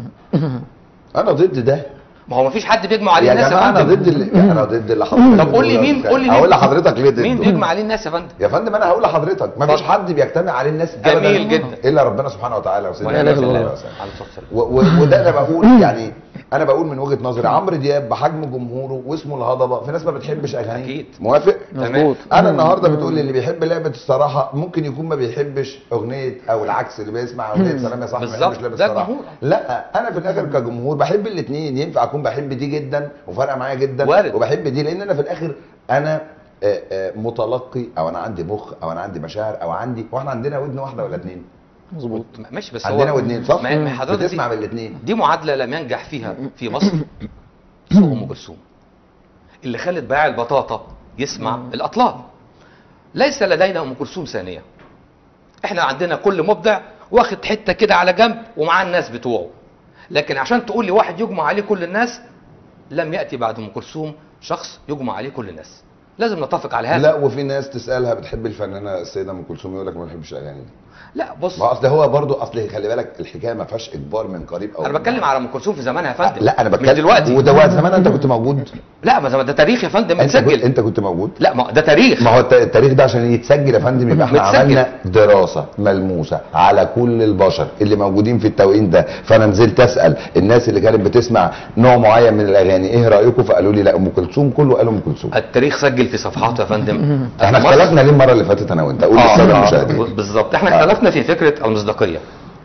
Speaker 1: انا ضد ده
Speaker 3: ما هو ما فيش حد بيجمع عليه
Speaker 1: يا
Speaker 3: الناس
Speaker 1: جماعه
Speaker 3: يا
Speaker 1: انا
Speaker 3: فندم
Speaker 1: ضد اللي انا ضد اللي حضرتك
Speaker 3: طب قول لي
Speaker 1: بتقوله
Speaker 3: مين
Speaker 1: يا
Speaker 3: قول لي
Speaker 1: أستاذ. هقول لحضرتك ليه ضده
Speaker 3: مين بيجمع عليه الناس يا فندم
Speaker 1: يا فندم انا هقول لحضرتك ما فيش
Speaker 3: اتفضل.
Speaker 1: حد بيجتمع عليه الناس أبداً
Speaker 3: جميل جدا.
Speaker 1: الا ربنا سبحانه وتعالى وسيدنا
Speaker 3: ولا
Speaker 1: النبي
Speaker 3: اله
Speaker 1: صلى
Speaker 3: الا
Speaker 1: الله
Speaker 3: الله
Speaker 1: عليه وسلم
Speaker 3: عليه الصلاه والسلام
Speaker 1: و- و- وده انا بقول يعني انا بقول من وجهه نظري عمرو دياب بحجم جمهوره واسمه الهضبه في ناس ما بتحبش اغانيه
Speaker 3: أكيد.
Speaker 1: موافق
Speaker 2: مظبوط
Speaker 1: انا النهارده بتقول لي اللي بيحب لعبه الصراحه ممكن يكون ما بيحبش اغنيه او العكس اللي بيسمع اغنيه سلام يا صاحبي ما
Speaker 3: بالظبط.
Speaker 1: بيحبش لعبه
Speaker 3: ده
Speaker 1: الصراحه
Speaker 3: جمهور.
Speaker 1: لا انا في الاخر كجمهور بحب الاثنين ينفع اكون بحب دي جدا وفارقه معايا جدا
Speaker 3: وارد.
Speaker 1: وبحب دي لان انا في الاخر انا آه، آه، متلقي او انا عندي مخ او انا عندي مشاعر او عندي واحنا عندنا ودن واحده ولا اتنين
Speaker 2: مظبوط
Speaker 3: ماشي بس
Speaker 1: عندنا
Speaker 3: هو
Speaker 1: ودنين صح
Speaker 3: ما- ما حضرتك دي-
Speaker 1: بتسمع بالاثنين
Speaker 3: دي معادله لم ينجح فيها في مصر سوق ام كلثوم اللي خلت بائع البطاطا يسمع الاطلال ليس لدينا ام كلثوم ثانيه احنا عندنا كل مبدع واخد حته كده على جنب ومعاه الناس بتوعه لكن عشان تقول لي واحد يجمع عليه كل الناس لم ياتي بعد ام كلثوم شخص يجمع عليه كل الناس لازم نتفق على هذا
Speaker 1: لا وفي ناس تسالها بتحب الفنانه السيده ام كلثوم يقول لك ما بحبش الاغاني دي
Speaker 3: لا بص
Speaker 1: ما اصل هو برضو اصل خلي بالك الحكايه ما فيهاش اجبار من قريب او
Speaker 3: انا
Speaker 1: من
Speaker 3: بتكلم
Speaker 1: بعيد.
Speaker 3: على ام كلثوم في زمانها يا فندم
Speaker 1: لا انا
Speaker 3: مش
Speaker 1: بتكلم
Speaker 3: دلوقتي
Speaker 1: وده وقت زمان انت كنت موجود
Speaker 3: لا ما ده تاريخ يا فندم
Speaker 1: انت كنت,
Speaker 3: متسجل
Speaker 1: انت كنت موجود
Speaker 3: لا ما ده تاريخ
Speaker 1: ما هو الت- التاريخ ده عشان يتسجل يا فندم يبقى احنا
Speaker 3: متسجل.
Speaker 1: عملنا دراسه ملموسه على كل البشر اللي موجودين في التوقيت ده فانا نزلت اسال الناس اللي كانت بتسمع نوع معين من الاغاني ايه رايكم فقالوا لي لا ام كلثوم كله قالوا ام كلثوم
Speaker 3: التاريخ سجل في صفحاته يا فندم
Speaker 1: احنا
Speaker 3: مصر-
Speaker 1: اختلفنا ليه المره اللي فاتت انا وانت قول
Speaker 3: آه،
Speaker 1: للساده
Speaker 3: آه،
Speaker 1: المشاهدين
Speaker 3: بالظبط احنا
Speaker 1: آه.
Speaker 3: اختلفنا في فكره المصداقيه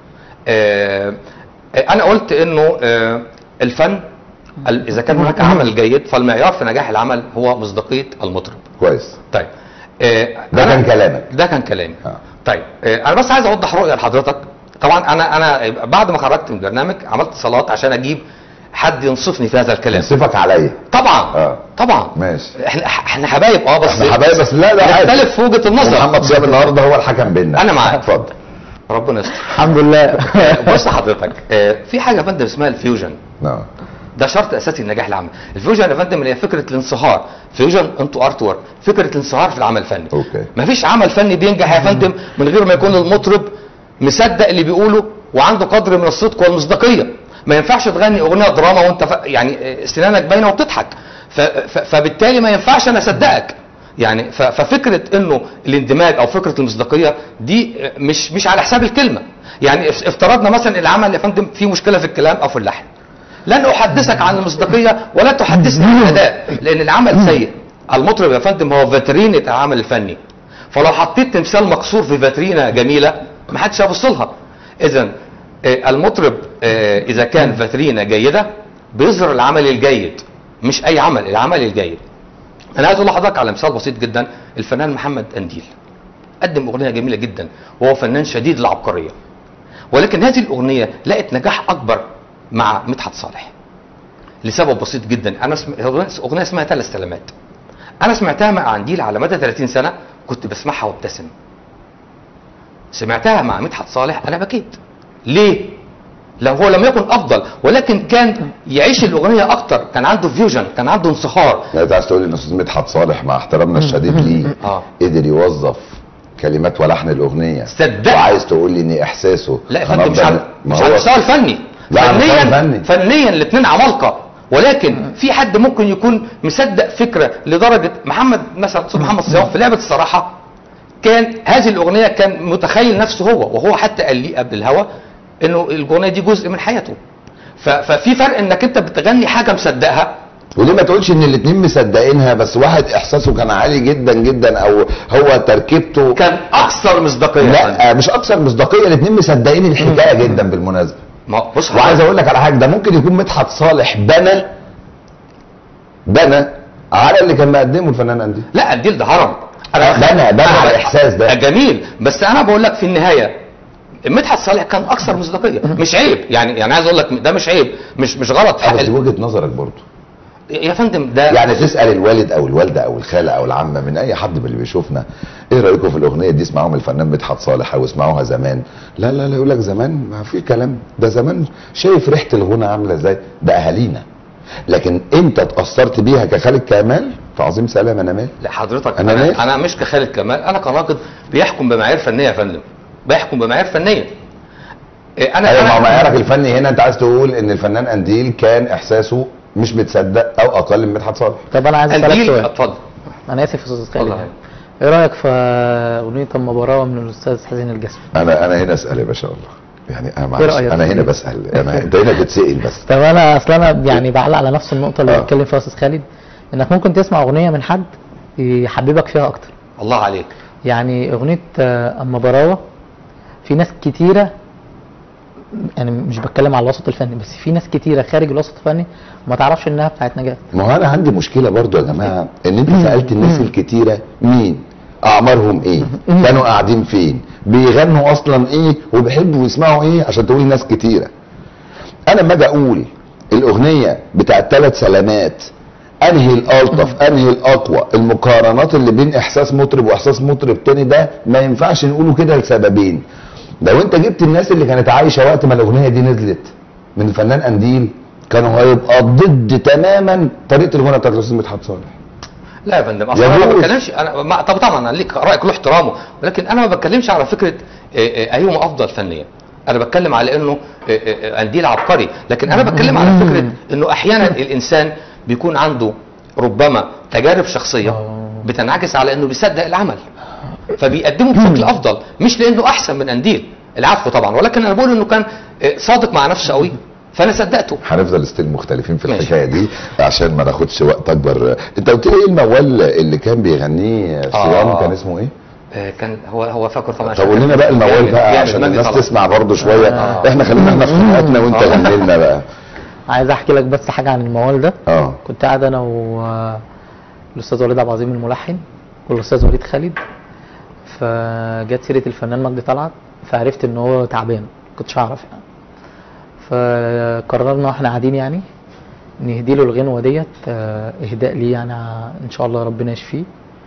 Speaker 3: آه، آه، انا قلت انه آه، الفن ال- اذا كان هناك عمل جيد فالمعيار في نجاح العمل هو مصداقيه المطرب
Speaker 1: كويس
Speaker 3: طيب آه،
Speaker 1: ده
Speaker 3: أنا-
Speaker 1: كان كلامك
Speaker 3: ده كان كلامي
Speaker 1: آه.
Speaker 3: طيب آه، انا بس عايز اوضح رؤيه لحضرتك طبعا انا انا بعد ما خرجت من البرنامج عملت صلاه عشان اجيب حد ينصفني في هذا الكلام
Speaker 1: ينصفك عليا
Speaker 3: طبعا
Speaker 1: آه.
Speaker 3: طبعا
Speaker 1: ماشي
Speaker 3: احنا احنا حبايب اه بس
Speaker 1: احنا حبايب بس لا لا عادي
Speaker 3: نختلف في وجهه النظر
Speaker 1: محمد صيام النهارده هو الحكم بيننا
Speaker 3: أنا معاك.
Speaker 1: اتفضل
Speaker 3: ربنا يستر
Speaker 2: الحمد لله
Speaker 3: بص حضرتك آه، في حاجه يا فندم اسمها الفيوجن
Speaker 1: نعم
Speaker 3: ده شرط اساسي لنجاح العمل الفيوجن يا فندم اللي هي فكره الانصهار فيوجن انتو ارت ورك فكره الانصهار في العمل الفني
Speaker 1: أوكي.
Speaker 3: مفيش عمل فني بينجح يا فندم من غير ما يكون المطرب مصدق اللي بيقوله وعنده قدر من الصدق والمصداقيه ما ينفعش تغني اغنيه دراما وانت ف... يعني آه، سنانك باينه وبتضحك ف... ف... فبالتالي ما ينفعش انا اصدقك يعني ف... ففكره انه الاندماج او فكره المصداقيه دي آه، مش مش على حساب الكلمه يعني اف- افترضنا مثلا العمل يا فندم فيه مشكله في الكلام او في اللحن لن احدثك عن المصداقيه ولا تحدثني عن الاداء لان العمل سيء المطرب يا فندم هو فاترينه العمل الفني فلو حطيت تمثال مكسور في فاترينه جميله ما حدش هيبص لها اذا آه، المطرب آه، اذا كان فاترينه جيده بيظهر العمل الجيد مش اي عمل العمل الجيد انا عايز اقول لحضرتك على مثال بسيط جدا الفنان محمد انديل قدم اغنيه جميله جدا وهو فنان شديد العبقريه ولكن هذه الاغنيه لقت نجاح اكبر مع مدحت صالح لسبب بسيط جدا انا سم... اغنيه اسمها ثلاث سلامات انا سمعتها مع عنديل على مدى 30 سنه كنت بسمعها وابتسم سمعتها مع مدحت صالح انا بكيت ليه لو هو لم يكن افضل ولكن كان يعيش الاغنيه اكتر كان عنده فيوجن كان عنده انصهار
Speaker 1: لا انت عايز تقول ان استاذ مدحت صالح مع احترامنا الشديد ليه
Speaker 3: آه.
Speaker 1: قدر يوظف كلمات ولحن الاغنيه
Speaker 3: صدقني.
Speaker 1: وعايز تقول لي ان احساسه
Speaker 3: لا يا فندم مش
Speaker 1: هنفضل-
Speaker 3: على
Speaker 1: ما
Speaker 3: مش
Speaker 1: هو-
Speaker 3: على المستوى الفني
Speaker 1: لا، على المستوى
Speaker 3: فنيا
Speaker 1: الفني.
Speaker 3: فنيا الاثنين عمالقه ولكن في حد ممكن يكون مصدق فكره لدرجه محمد مثلا استاذ محمد صيام في لعبه الصراحه كان هذه الاغنيه كان متخيل نفسه هو وهو حتى قال لي قبل الهوا انه الاغنيه دي جزء من حياته ف- ففي فرق انك انت بتغني حاجه مصدقها
Speaker 1: وليه ما تقولش ان الاثنين مصدقينها بس واحد احساسه كان عالي جدا جدا او هو تركيبته
Speaker 3: كان اكثر مصداقيه يا فندم.
Speaker 1: لا مش اكثر مصداقيه الاثنين مصدقين الحكايه جدا بالمناسبه
Speaker 3: ما بص
Speaker 1: وعايز
Speaker 3: حضرتك،
Speaker 1: اقول لك على حاجه ده ممكن يكون مدحت صالح بنى بنى على اللي كان مقدمه الفنان اندي
Speaker 3: لا الديل ده هرم
Speaker 1: بنى بنى على الاحساس ده
Speaker 3: جميل بس انا بقول لك في النهايه مدحت صالح كان اكثر مصداقيه مش عيب يعني يعني عايز اقول لك ده مش عيب مش مش غلط
Speaker 1: آه، بس دي وجهه نظرك برضه
Speaker 3: يا فندم ده
Speaker 1: يعني تسال الوالد او الوالده او الخاله او العمه من اي حد من اللي بيشوفنا ايه رايكم في الاغنيه دي اسمعوها من الفنان مدحت صالح او اسمعوها زمان لا لا لا يقول لك زمان ما في كلام ده زمان شايف ريحه الغنى عامله ازاي ده اهالينا لكن انت اتاثرت بيها كخالد كمال فعظيم سلام انا مال
Speaker 3: لا حضرتك
Speaker 1: أنا
Speaker 3: انا
Speaker 1: مالي؟
Speaker 3: انا, مش كخالد كمال انا كناقد بيحكم بمعايير فنيه يا فندم بيحكم بمعايير فنيه إيه، انا
Speaker 1: ايوه ما هو
Speaker 3: أنا-
Speaker 1: معيارك الفني هنا انت عايز تقول ان الفنان انديل كان احساسه مش متصدق او اقل من مدحت صالح
Speaker 2: طب انا عايز اسالك
Speaker 3: الجيل
Speaker 2: سؤال
Speaker 3: اتفضل
Speaker 2: انا اسف يا استاذ خالد
Speaker 3: اتفضل.
Speaker 2: يعني. ايه رايك في اغنيه اما براوه من الاستاذ حسين الجسمي
Speaker 1: انا انا هنا اسال يا باشا والله يعني انا
Speaker 2: إيه
Speaker 1: معلش
Speaker 2: رأيك؟
Speaker 1: انا هنا بسال انا انت هنا بتسال بس
Speaker 2: طب انا اصل انا يعني بعلق على نفس النقطه اللي
Speaker 1: آه.
Speaker 2: بيتكلم فيها استاذ خالد انك ممكن تسمع اغنيه من حد يحببك فيها اكتر
Speaker 3: الله عليك
Speaker 2: يعني اغنيه آه، اما براوه في ناس كتيره يعني مش بتكلم على الوسط الفني بس في ناس كتيره خارج الوسط الفني ما تعرفش انها بتاعت نجاة
Speaker 1: ما هو انا عندي مشكله برضو يا جماعه ان انت سالت الناس الكتيره مين اعمارهم ايه كانوا قاعدين فين بيغنوا اصلا ايه وبيحبوا يسمعوا ايه عشان تقولي ناس كتيره انا لما اجي اقول الاغنيه بتاعت ثلاث سلامات انهي الالطف انهي الاقوى المقارنات اللي بين احساس مطرب واحساس مطرب تاني ده ما ينفعش نقوله كده لسببين لو انت جبت الناس اللي كانت عايشه وقت ما الاغنيه دي نزلت من الفنان قنديل كانوا هيبقى ضد تماما طريقه الغنى بتاعت الاستاذ مدحت صالح
Speaker 3: لا يا فندم اصلا انا ما
Speaker 1: يجوز.
Speaker 3: بتكلمش انا ما طب طبعا انا ليك رايك له احترامه ولكن انا ما بتكلمش على فكره آه، آه، ايهما افضل فنيا انا بتكلم على انه آه، آه، آه، قنديل عبقري لكن انا بتكلم على فكره انه احيانا الانسان بيكون عنده ربما تجارب شخصيه بتنعكس على انه بيصدق العمل فبيقدمه بشكل افضل مش لانه احسن من قنديل العفو طبعا ولكن انا بقول انه كان آه، صادق مع نفسه قوي فانا صدقته
Speaker 1: هنفضل ستيل مختلفين في
Speaker 3: ماشي.
Speaker 1: الحكايه دي عشان ما ناخدش وقت اكبر انت قلت لي ايه الموال اللي كان بيغنيه صيام
Speaker 3: آه.
Speaker 1: كان اسمه ايه؟
Speaker 3: آه، كان هو هو فاكر طبعا
Speaker 1: طب قول لنا بقى الموال
Speaker 3: جامد-
Speaker 1: بقى
Speaker 3: جامد،
Speaker 1: عشان
Speaker 3: مجدي
Speaker 1: الناس
Speaker 3: طلعت.
Speaker 1: تسمع برضه شويه
Speaker 3: آه.
Speaker 1: احنا خلينا احنا في خناقاتنا وانت
Speaker 3: آه.
Speaker 1: غني لنا بقى
Speaker 2: عايز احكي لك بس حاجه عن الموال ده
Speaker 1: اه
Speaker 2: كنت قاعد انا والاستاذ وليد عبد العظيم الملحن والاستاذ وليد خالد فجت سيره الفنان مجدي طلعت فعرفت ان هو تعبان كنتش اعرف يعني فقررنا واحنا قاعدين يعني نهدي له الغنوه ديت آه، اهداء ليه يعني ع- ان شاء الله ربنا يشفيه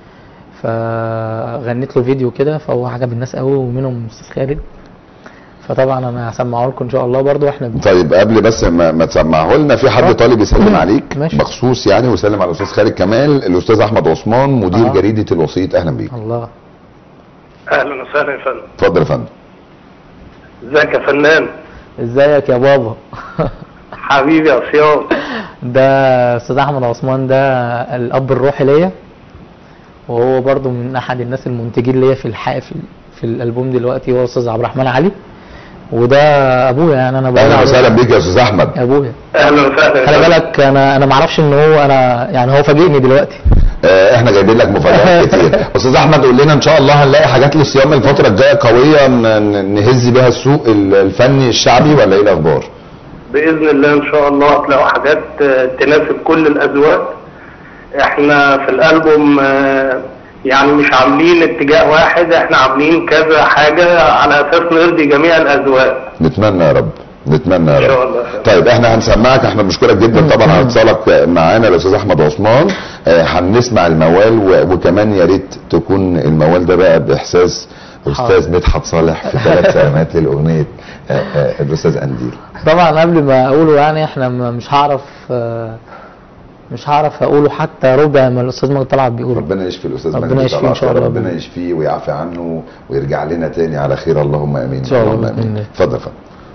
Speaker 2: فغنيت له فيديو كده فهو عجب الناس قوي ومنهم استاذ خالد فطبعا انا هسمعه لكم ان شاء الله برضو احنا ب-
Speaker 1: طيب قبل بس ما, ما تسمعه لنا في حد
Speaker 2: آه.
Speaker 1: طالب يسلم عليك
Speaker 2: ماشي.
Speaker 1: مخصوص يعني ويسلم على الاستاذ خالد كمال الاستاذ احمد عثمان مدير
Speaker 2: آه.
Speaker 1: جريده الوسيط اهلا بيك
Speaker 2: الله
Speaker 5: اهلا وسهلا يا فندم
Speaker 1: اتفضل يا فندم
Speaker 5: ازيك يا فنان
Speaker 2: ازيك يا بابا
Speaker 5: حبيبي يا صيام
Speaker 2: ده استاذ احمد عثمان ده الاب الروحي ليا وهو برضو من احد الناس المنتجين ليا في الحق في, في الالبوم دلوقتي هو استاذ عبد الرحمن علي وده ابويا يعني انا بقول
Speaker 1: اهلا
Speaker 2: عليه
Speaker 1: وسهلا بيك يا استاذ احمد
Speaker 2: ابويا
Speaker 5: اهلا وسهلا يا
Speaker 2: خلي
Speaker 5: فندم.
Speaker 2: بالك انا انا ما اعرفش ان هو انا يعني هو فاجئني دلوقتي
Speaker 1: آه، احنا جايبين لك مفاجآت كتير استاذ احمد قول لنا ان شاء الله هنلاقي حاجات للصيام الفتره الجايه قويه ن- ن- نهز بيها السوق ال- الفني الشعبي ولا ايه الاخبار
Speaker 5: باذن الله ان شاء الله هتلاقوا حاجات آه، تناسب كل الاذواق احنا في الالبوم آه، يعني مش عاملين اتجاه واحد احنا عاملين كذا حاجه على اساس نرضي جميع الاذواق
Speaker 1: نتمنى يا رب نتمنى يا
Speaker 5: ان شاء
Speaker 1: رب
Speaker 5: الله
Speaker 1: طيب احنا هنسمعك احنا بنشكرك جدا طبعا على اتصالك معانا الاستاذ احمد عثمان آه، هنسمع الموال و- وكمان يا ريت تكون الموال ده بقى باحساس استاذ مدحت صالح في ثلاث سلامات للاغنيه آه، آه، الاستاذ قنديل
Speaker 2: طبعا قبل ما اقوله يعني احنا م- مش هعرف آه، مش هعرف اقوله حتى ربع ما الاستاذ مجدي طلعت بيقوله
Speaker 1: ربنا يشفي الاستاذ
Speaker 2: ربنا
Speaker 1: مجدي
Speaker 2: يشفيه
Speaker 1: طلعت.
Speaker 2: إن شاء الله.
Speaker 1: ربنا يشفيه ويعفي عنه ويرجع لنا تاني على خير اللهم امين
Speaker 2: إن شاء الله
Speaker 1: اللهم
Speaker 2: بإذن
Speaker 1: امين
Speaker 2: الله.
Speaker 1: اتفضل يا فندم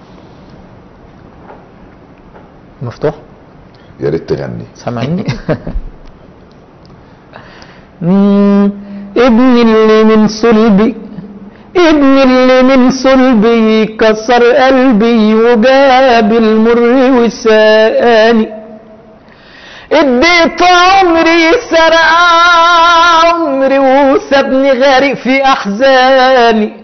Speaker 2: مفتوح
Speaker 1: يا ريت تغني
Speaker 2: سامعيني مم، ابني اللي من صلبي ابني اللي من صلبي كسر قلبي وجاب المر وساني اديت عمري سرق عمري وسابني غارق في احزاني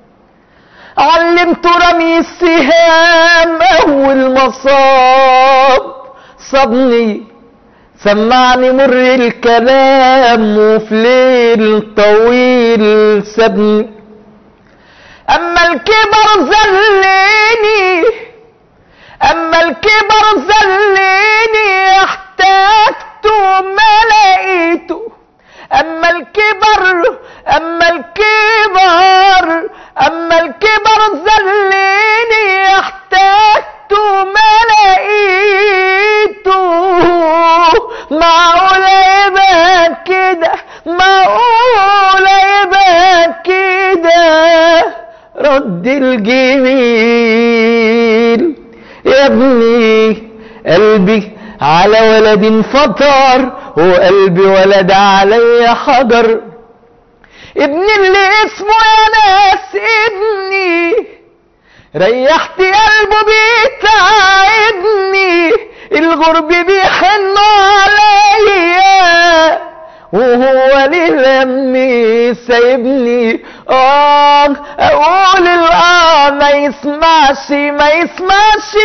Speaker 2: علمته رمي السهام اول مصاب صابني سمعني مر الكلام وفي ليل طويل سابني اما الكبر زلني اما الكبر زلني احتاجته ما لقيته اما الكبر اما الكبر اما الكبر زلني احتاجته ما لقيته معقول يبقى كده معقول يبقى كده رد الجميل يا ابني قلبي على ولد فطر وقلبي ولد علي حجر ابني اللي اسمه يا ناس ابني ريحت قلبه بيتعبني الغرب بيحن عليا وهو للمي سايبني اه اقول الاه ما يسمعش ما يسمعش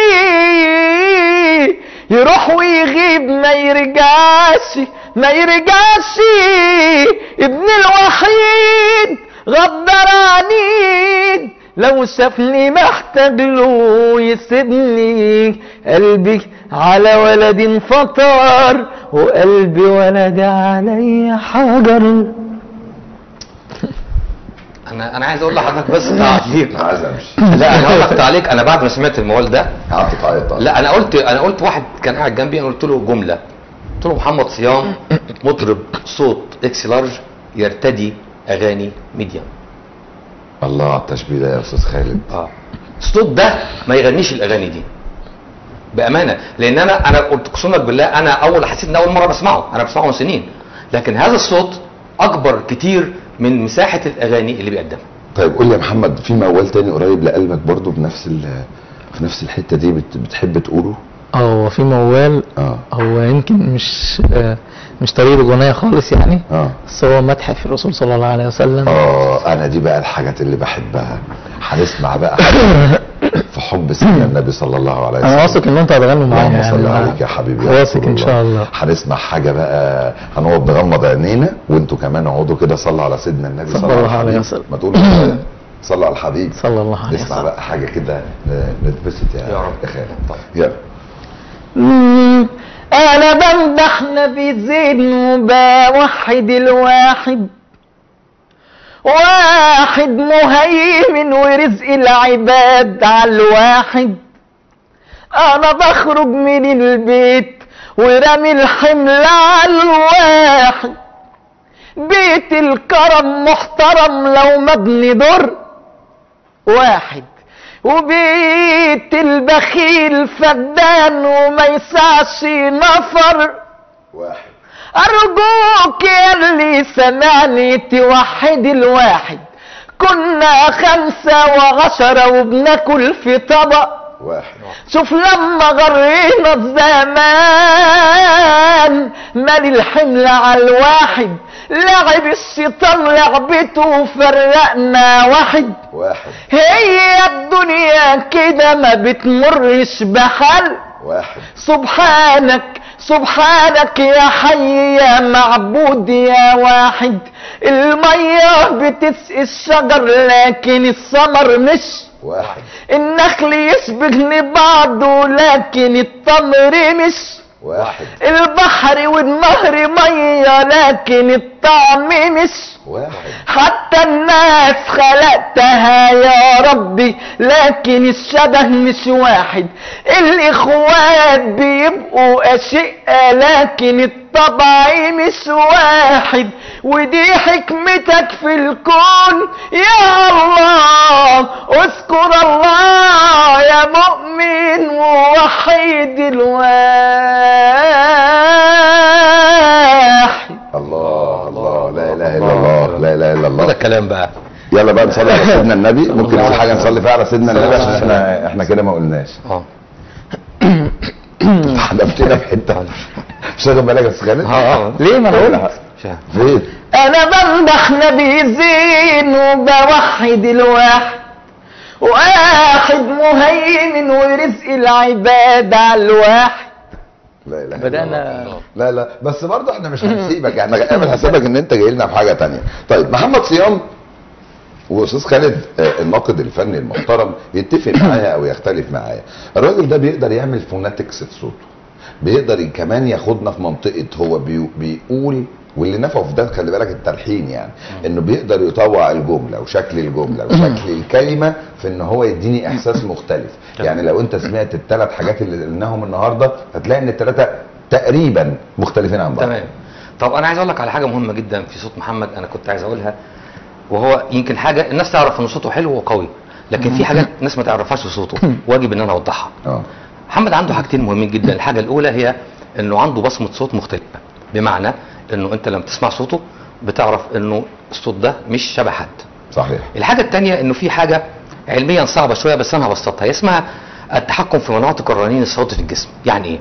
Speaker 2: يروح ويغيب ما يرجعش ما يرجعش ابن الوحيد غدر عنيد لو شافني محتاج له يسيبني قلبي على ولد فطار وقلبي ولد علي حجر
Speaker 3: انا انا عايز اقول لحضرتك بس تعليق
Speaker 1: عايز امشي
Speaker 3: لا انا هقول لك تعليق انا بعد ما سمعت الموال ده
Speaker 1: قعدت تعيط
Speaker 3: لا انا قلت انا قلت واحد كان قاعد جنبي انا قلت له جمله قلت له محمد صيام مطرب صوت اكس لارج يرتدي اغاني ميديا
Speaker 1: الله على التشبيه ده يا استاذ خالد
Speaker 3: اه الصوت ده ما يغنيش الاغاني دي بامانه لان انا انا قلت قسما بالله انا اول حسيت ان اول مره بسمعه انا بسمعه من سنين لكن هذا الصوت اكبر كتير من مساحه الاغاني اللي بيقدمها
Speaker 1: طيب قول لي يا محمد في موال تاني قريب لقلبك برضو بنفس ال في نفس الحته دي بت بتحب تقوله
Speaker 2: اه هو في موال
Speaker 1: اه
Speaker 2: هو يمكن مش آه، مش طريقة أغنية خالص يعني
Speaker 1: اه
Speaker 2: بس هو مدح في الرسول صلى الله عليه وسلم
Speaker 1: اه انا دي بقى الحاجات اللي بحبها هنسمع بقى حاجة في حب سيدنا النبي صلى الله عليه وسلم
Speaker 2: أنا واثق إن أنتوا هتغنوا معايا
Speaker 1: اللهم صل
Speaker 2: يعني
Speaker 1: عليك يا حبيبي يا
Speaker 2: واثق
Speaker 1: رسول
Speaker 2: إن شاء الله
Speaker 1: هنسمع حاجه بقى هنقعد نغمض عينينا وانتوا كمان اقعدوا كده صلوا على سيدنا النبي
Speaker 2: صلى
Speaker 1: صلى الله
Speaker 2: الله عليه
Speaker 1: عليه
Speaker 2: وسلم.
Speaker 1: وسلم ما تقولوا كفاية. صلوا على الحبيب
Speaker 2: صلى الله عليه
Speaker 1: نسمع
Speaker 2: وسلم
Speaker 1: بقى حاجه كده ن- نتبسط يا
Speaker 3: يا رب.
Speaker 1: يا خالد يلا
Speaker 2: مم، انا بمدح نبي زين وبوحد الواحد واحد مهيمن ورزق العباد على الواحد انا بخرج من البيت ورمي الحمل على الواحد بيت الكرم محترم لو مبني در واحد وبيت البخيل فدان وما يسعش نفر
Speaker 1: واحد
Speaker 2: أرجوك يا اللي سمعني توحد الواحد كنا خمسة وعشرة وبناكل في طبق
Speaker 1: واحد
Speaker 2: شوف لما غرينا الزمان مال الحمل على الواحد لعب الشيطان لعبته وفرقنا واحد
Speaker 1: واحد
Speaker 2: هي الدنيا كده ما بتمرش بحل
Speaker 1: واحد
Speaker 2: سبحانك سبحانك يا حي يا معبود يا واحد المية بتسقي الشجر لكن الثمر مش
Speaker 1: واحد
Speaker 2: النخل يشبه بعضه لكن التمر مش
Speaker 1: واحد
Speaker 2: البحر والنهر مية لكن الطعم مش
Speaker 1: واحد
Speaker 2: حتى الناس خلقتها يا ربي لكن الشبه مش واحد الاخوات بيبقوا اشقة لكن الطبع مش واحد ودي حكمتك في الكون يا الله اذكر الله يا مؤمن ووحيد الواحد
Speaker 1: الله الله لا اله الا الله لا اله الا
Speaker 3: هذا
Speaker 1: الله
Speaker 3: الكلام بقى
Speaker 1: يلا بقى نصلي على سيدنا النبي ممكن في حاجه نصلي فيها على سيدنا النبي عشان احنا احنا كده ما قلناش
Speaker 3: اه
Speaker 1: حدفتنا في حته مش واخد بالك يا استاذ خالد؟
Speaker 3: اه
Speaker 2: ليه ما انا قلت
Speaker 3: شايف.
Speaker 1: فين؟
Speaker 2: انا بمدح نبي زين وبوحد الواحد واحد مهيمن ورزق العباد على الواحد
Speaker 1: لا اله الا
Speaker 2: بدأنا
Speaker 1: الله. لا لا بس برضه احنا مش هنسيبك يعني اعمل حسابك ان انت جاي لنا في حاجه تانية طيب محمد صيام واستاذ خالد آه، الناقد الفني المحترم يتفق معايا او يختلف معايا الراجل ده بيقدر يعمل فوناتكس في صوته بيقدر كمان ياخدنا في منطقه هو بي بيقول واللي نفعه في ده خلي بالك التلحين يعني انه بيقدر يطوع الجمله وشكل الجمله وشكل الكلمه في ان هو يديني احساس مختلف يعني لو انت سمعت الثلاث حاجات اللي قلناهم النهارده هتلاقي ان الثلاثه تقريبا مختلفين عن بعض
Speaker 3: تمام طب انا عايز اقول لك على حاجه مهمه جدا في صوت محمد انا كنت عايز اقولها وهو يمكن حاجه الناس تعرف ان صوته حلو وقوي لكن في حاجات الناس ما تعرفهاش في صوته واجب ان انا اوضحها
Speaker 1: اه
Speaker 3: محمد عنده حاجتين مهمين جدا الحاجه الاولى هي انه عنده بصمه صوت مختلفه بمعنى انه انت لما تسمع صوته بتعرف انه الصوت ده مش شبه حد
Speaker 1: صحيح
Speaker 3: الحاجه الثانيه انه في حاجه علميا صعبه شويه بس انا هبسطها هي اسمها التحكم في مناطق الرنين الصوتي في الجسم يعني ايه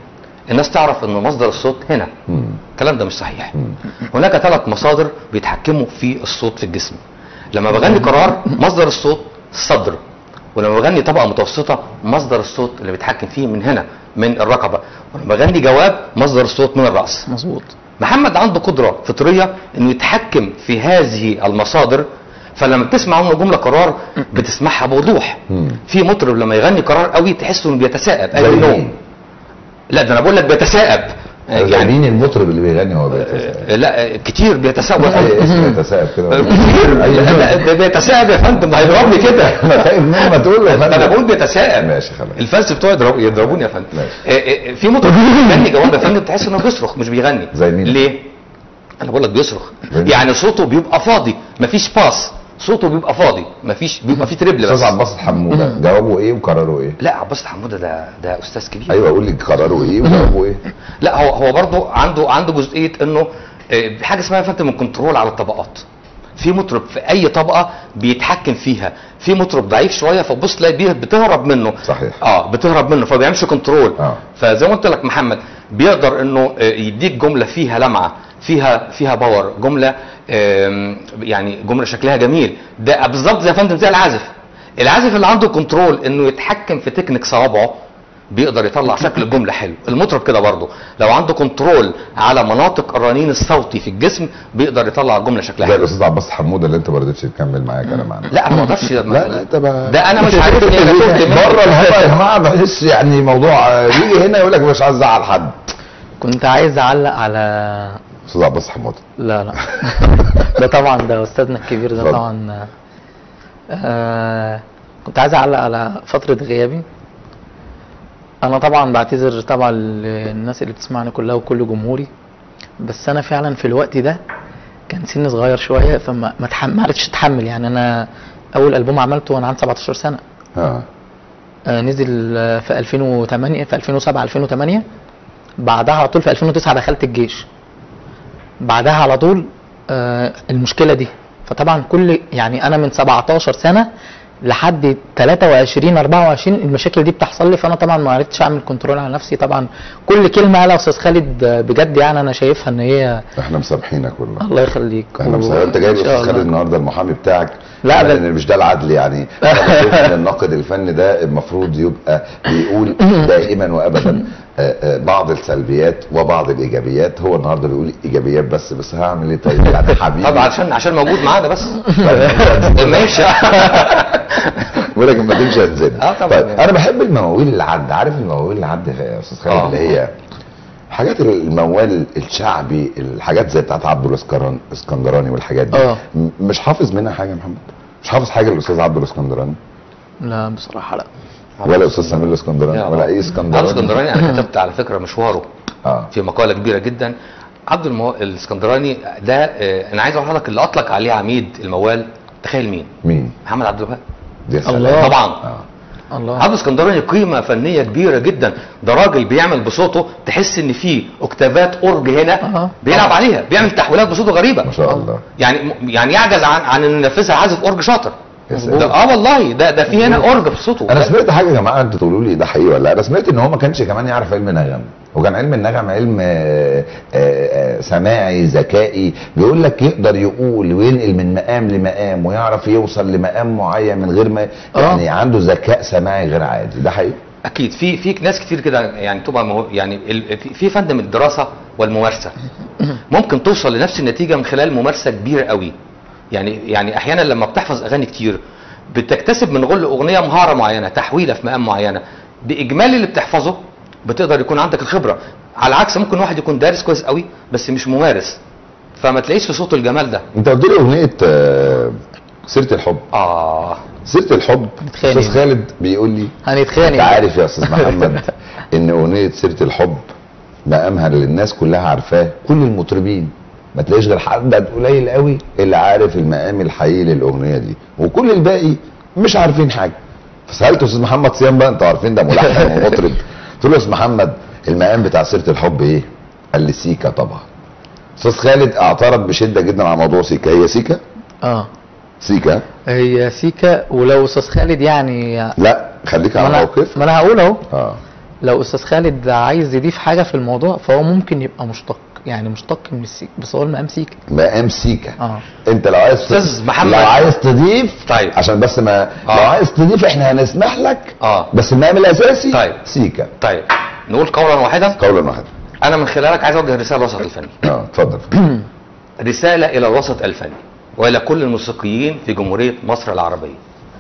Speaker 3: الناس تعرف ان مصدر الصوت هنا
Speaker 1: مم.
Speaker 3: الكلام ده مش صحيح هناك ثلاث مصادر بيتحكموا في الصوت في الجسم لما بغني قرار مصدر الصوت الصدر ولما بغني طبقه متوسطه مصدر الصوت اللي بيتحكم فيه من هنا من الرقبه ولما بغني جواب مصدر الصوت من الراس
Speaker 2: مظبوط
Speaker 3: محمد عنده قدره فطريه انه يتحكم في هذه المصادر فلما بتسمع منه جمله قرار بتسمعها بوضوح
Speaker 1: مم.
Speaker 3: في مطرب لما يغني قرار قوي تحس انه بيتساءب
Speaker 1: زي
Speaker 3: قبل
Speaker 1: مين؟
Speaker 3: النوم لا ده انا بقول لك بيتساءب
Speaker 1: يعني
Speaker 3: يعني
Speaker 1: مين المطرب اللي بيغني هو بيتساءل
Speaker 3: لا كتير بيتساءب يا
Speaker 1: اي
Speaker 3: فندم
Speaker 1: اسم يتساءل كده
Speaker 3: كتير
Speaker 1: أي
Speaker 3: لا، ده بيتساءب يا فندم ده هيضربني كده
Speaker 1: ما خايف منه ما تقول له يا
Speaker 3: ده انا
Speaker 1: فندم.
Speaker 3: بقول بيتساءب
Speaker 1: ماشي خلاص
Speaker 3: الفانس بتوعي يضرب- يضربوني يا فندم
Speaker 1: ماشي.
Speaker 3: آه، آه، في مطرب بيغني جواب يا فندم تحس انه بيصرخ مش بيغني
Speaker 1: زي مين؟
Speaker 3: ليه؟ انا بقول لك بيصرخ
Speaker 1: زي مين؟
Speaker 3: يعني صوته بيبقى فاضي مفيش باس صوته بيبقى فاضي مفيش بيبقى فيه تريبل بس
Speaker 1: استاذ عباس حموده جوابه ايه وقراره ايه
Speaker 3: لا عباس حموده ده ده استاذ كبير
Speaker 1: ايوه قول لي قراره ايه وجوابه ايه
Speaker 3: لا هو هو برضه عنده عنده جزئيه انه آه، حاجه اسمها فانتم كنترول على الطبقات في مطرب في اي طبقه بيتحكم فيها في مطرب ضعيف شويه فبص تلاقي بيه بتهرب منه
Speaker 1: صحيح.
Speaker 3: اه بتهرب منه فما بيعملش كنترول
Speaker 1: آه.
Speaker 3: فزي ما قلت لك محمد بيقدر انه آه، يديك جمله فيها لمعه فيها فيها باور جمله آم، يعني جمله شكلها جميل ده بالظبط زي يا فندم زي العازف العازف اللي عنده كنترول انه يتحكم في تكنيك صوابعه بيقدر يطلع شكل الجمله حلو المطرب كده برضه لو عنده كنترول على مناطق الرنين الصوتي في الجسم بيقدر يطلع الجمله شكلها
Speaker 1: زي
Speaker 3: حلو
Speaker 1: الاستاذ عباس حموده اللي انت ما رضيتش تكمل معايا كلام عنه
Speaker 3: لا انا ما اقدرش
Speaker 1: لا لا انت بقى
Speaker 3: ده انا مش عارف ان انا تهت منه.
Speaker 1: بره الهوا يا جماعه بحس يعني موضوع آه، يجي هنا يقول لك مش عايز ازعل حد
Speaker 2: كنت عايز اعلق على
Speaker 1: استاذ عباس حموده
Speaker 2: لا لا ده طبعا ده استاذنا الكبير ده
Speaker 1: اتفضل.
Speaker 2: طبعا آه كنت عايز اعلق على فترة غيابي انا طبعا بعتذر طبعا للناس اللي بتسمعني كلها وكل جمهوري بس انا فعلا في الوقت ده كان سني صغير شوية فما ما اتحم- ما عرفتش اتحمل يعني انا اول البوم عملته وانا عندي 17 سنة
Speaker 1: ها
Speaker 2: آه، نزل آه، في 2008 في 2007 2008 بعدها على طول في 2009 دخلت الجيش بعدها على طول آه، المشكله دي فطبعا كل يعني انا من 17 سنه لحد 23 24 المشاكل دي بتحصل لي فانا طبعا ما عرفتش اعمل كنترول على نفسي طبعا كل كلمه قالها استاذ خالد آه، بجد يعني انا شايفها ان هي
Speaker 1: احنا مسامحينك والله
Speaker 2: الله يخليك
Speaker 1: احنا
Speaker 2: و-
Speaker 1: مسامحينك انت جايب
Speaker 2: إن شاء
Speaker 1: استاذ خالد
Speaker 2: الله.
Speaker 1: النهارده المحامي بتاعك
Speaker 2: لا،
Speaker 1: لا
Speaker 2: ده-
Speaker 1: لان مش ده العدل يعني انا بشوف ان الناقد الفني ده المفروض يبقى بيقول دائما وابدا آه، آه، بعض السلبيات وبعض الايجابيات هو النهارده بيقول ايجابيات بس بس هعمل ايه طيب يعني حبيبي
Speaker 3: طب عشان عشان موجود معانا بس ماشي
Speaker 1: بقول لك لما تمشي هتزن
Speaker 3: آه طبعاً.
Speaker 1: طيب انا بحب المواويل اللي عدى عارف المواويل اللي عدى يا استاذ خالد
Speaker 3: آه.
Speaker 1: اللي هي حاجات الموال الشعبي الحاجات زي بتاعت عبد الاسكران اسكندراني والحاجات دي
Speaker 2: آه.
Speaker 1: م- مش حافظ منها حاجه يا محمد مش حافظ حاجه للاستاذ عبد الاسكندراني
Speaker 2: لا بصراحه لا
Speaker 1: ولا استاذ سمير الاسكندراني ولا اي
Speaker 3: عبد
Speaker 1: اسكندراني
Speaker 3: الاسكندراني انا كتبت على فكره مشواره
Speaker 1: اه
Speaker 3: في مقاله كبيره جدا عبد المو... الاسكندراني ده آه، انا عايز اقول لحضرتك اللي اطلق عليه عميد الموال تخيل مين؟
Speaker 1: مين
Speaker 3: محمد عبد الوهاب
Speaker 1: دي سلام.
Speaker 2: الله.
Speaker 3: طبعا
Speaker 1: اه
Speaker 2: الله
Speaker 3: عبد الاسكندراني قيمه فنيه كبيره جدا ده راجل بيعمل بصوته تحس ان في اوكتافات اورج هنا
Speaker 2: آه.
Speaker 3: بيلعب عليها بيعمل تحويلات بصوته غريبه
Speaker 1: ما شاء الله
Speaker 3: يعني يعني يعجز عن عن ان ينفذها عازف اورج شاطر
Speaker 1: يا سلام.
Speaker 3: ده اه والله ده ده في هنا اورج في صوته
Speaker 1: انا سمعت حاجه يا جماعه انتوا تقولوا لي ده حقيقي ولا لا انا سمعت ان هو ما كانش كمان يعرف علم نغم وكان علم النغم علم آه، آه، آه، سماعي ذكائي بيقول لك يقدر يقول وينقل من مقام لمقام ويعرف يوصل لمقام معين من غير ما
Speaker 2: آه.
Speaker 1: يعني عنده ذكاء سماعي غير عادي ده حقيقي
Speaker 3: اكيد في في ناس كتير كده يعني تبقى مهو يعني ال- في- في فن من الدراسه والممارسه ممكن توصل لنفس النتيجه من خلال ممارسه كبيره قوي يعني يعني احيانا لما بتحفظ اغاني كتير بتكتسب من غل اغنيه مهاره معينه تحويله في مقام معينه باجمالي اللي بتحفظه بتقدر يكون عندك الخبره على العكس ممكن واحد يكون دارس كويس قوي بس مش ممارس فما تلاقيش في صوته الجمال ده
Speaker 1: انت قلت لي اغنيه آه، سيره الحب
Speaker 3: اه
Speaker 1: سيره الحب
Speaker 2: نتخانق.
Speaker 1: استاذ خالد بيقول لي
Speaker 2: هنتخانق
Speaker 1: انت عارف يا استاذ محمد ان اغنيه سيره الحب مقامها اللي الناس كلها عارفاه كل المطربين ما تلاقيش غير حد قليل قوي اللي عارف المقام الحقيقي للاغنيه دي وكل الباقي مش عارفين حاجه فسالت استاذ محمد صيام بقى انتوا عارفين ده ملحن ومطرب قلت له يا استاذ محمد المقام بتاع سيره الحب ايه؟ قال لي سيكا طبعا استاذ خالد اعترض بشده جدا على موضوع سيكا هي سيكا؟
Speaker 2: اه
Speaker 1: سيكا
Speaker 2: هي سيكا ولو استاذ خالد يعني
Speaker 1: لا خليك
Speaker 2: ما
Speaker 1: على
Speaker 2: انا
Speaker 1: موقف
Speaker 2: ما انا هقول اهو
Speaker 1: اه
Speaker 2: لو استاذ خالد عايز يضيف حاجه في الموضوع فهو ممكن يبقى مشتق يعني مشتق من السيك بس هو المقام سيكا
Speaker 1: مقام سيكا
Speaker 2: اه
Speaker 1: انت لو عايز
Speaker 3: أستاذ محمد.
Speaker 1: لو عايز تضيف
Speaker 3: طيب.
Speaker 1: عشان بس ما
Speaker 3: آه.
Speaker 1: لو عايز تضيف احنا هنسمح لك
Speaker 3: اه
Speaker 1: بس المقام الاساسي
Speaker 3: طيب.
Speaker 1: سيكا
Speaker 3: طيب نقول قولا واحدا
Speaker 1: قولا واحدا
Speaker 3: انا من خلالك عايز اوجه رساله للوسط الفني
Speaker 1: اه اتفضل
Speaker 3: رسالة إلى الوسط الفني وإلى كل الموسيقيين في جمهورية مصر العربية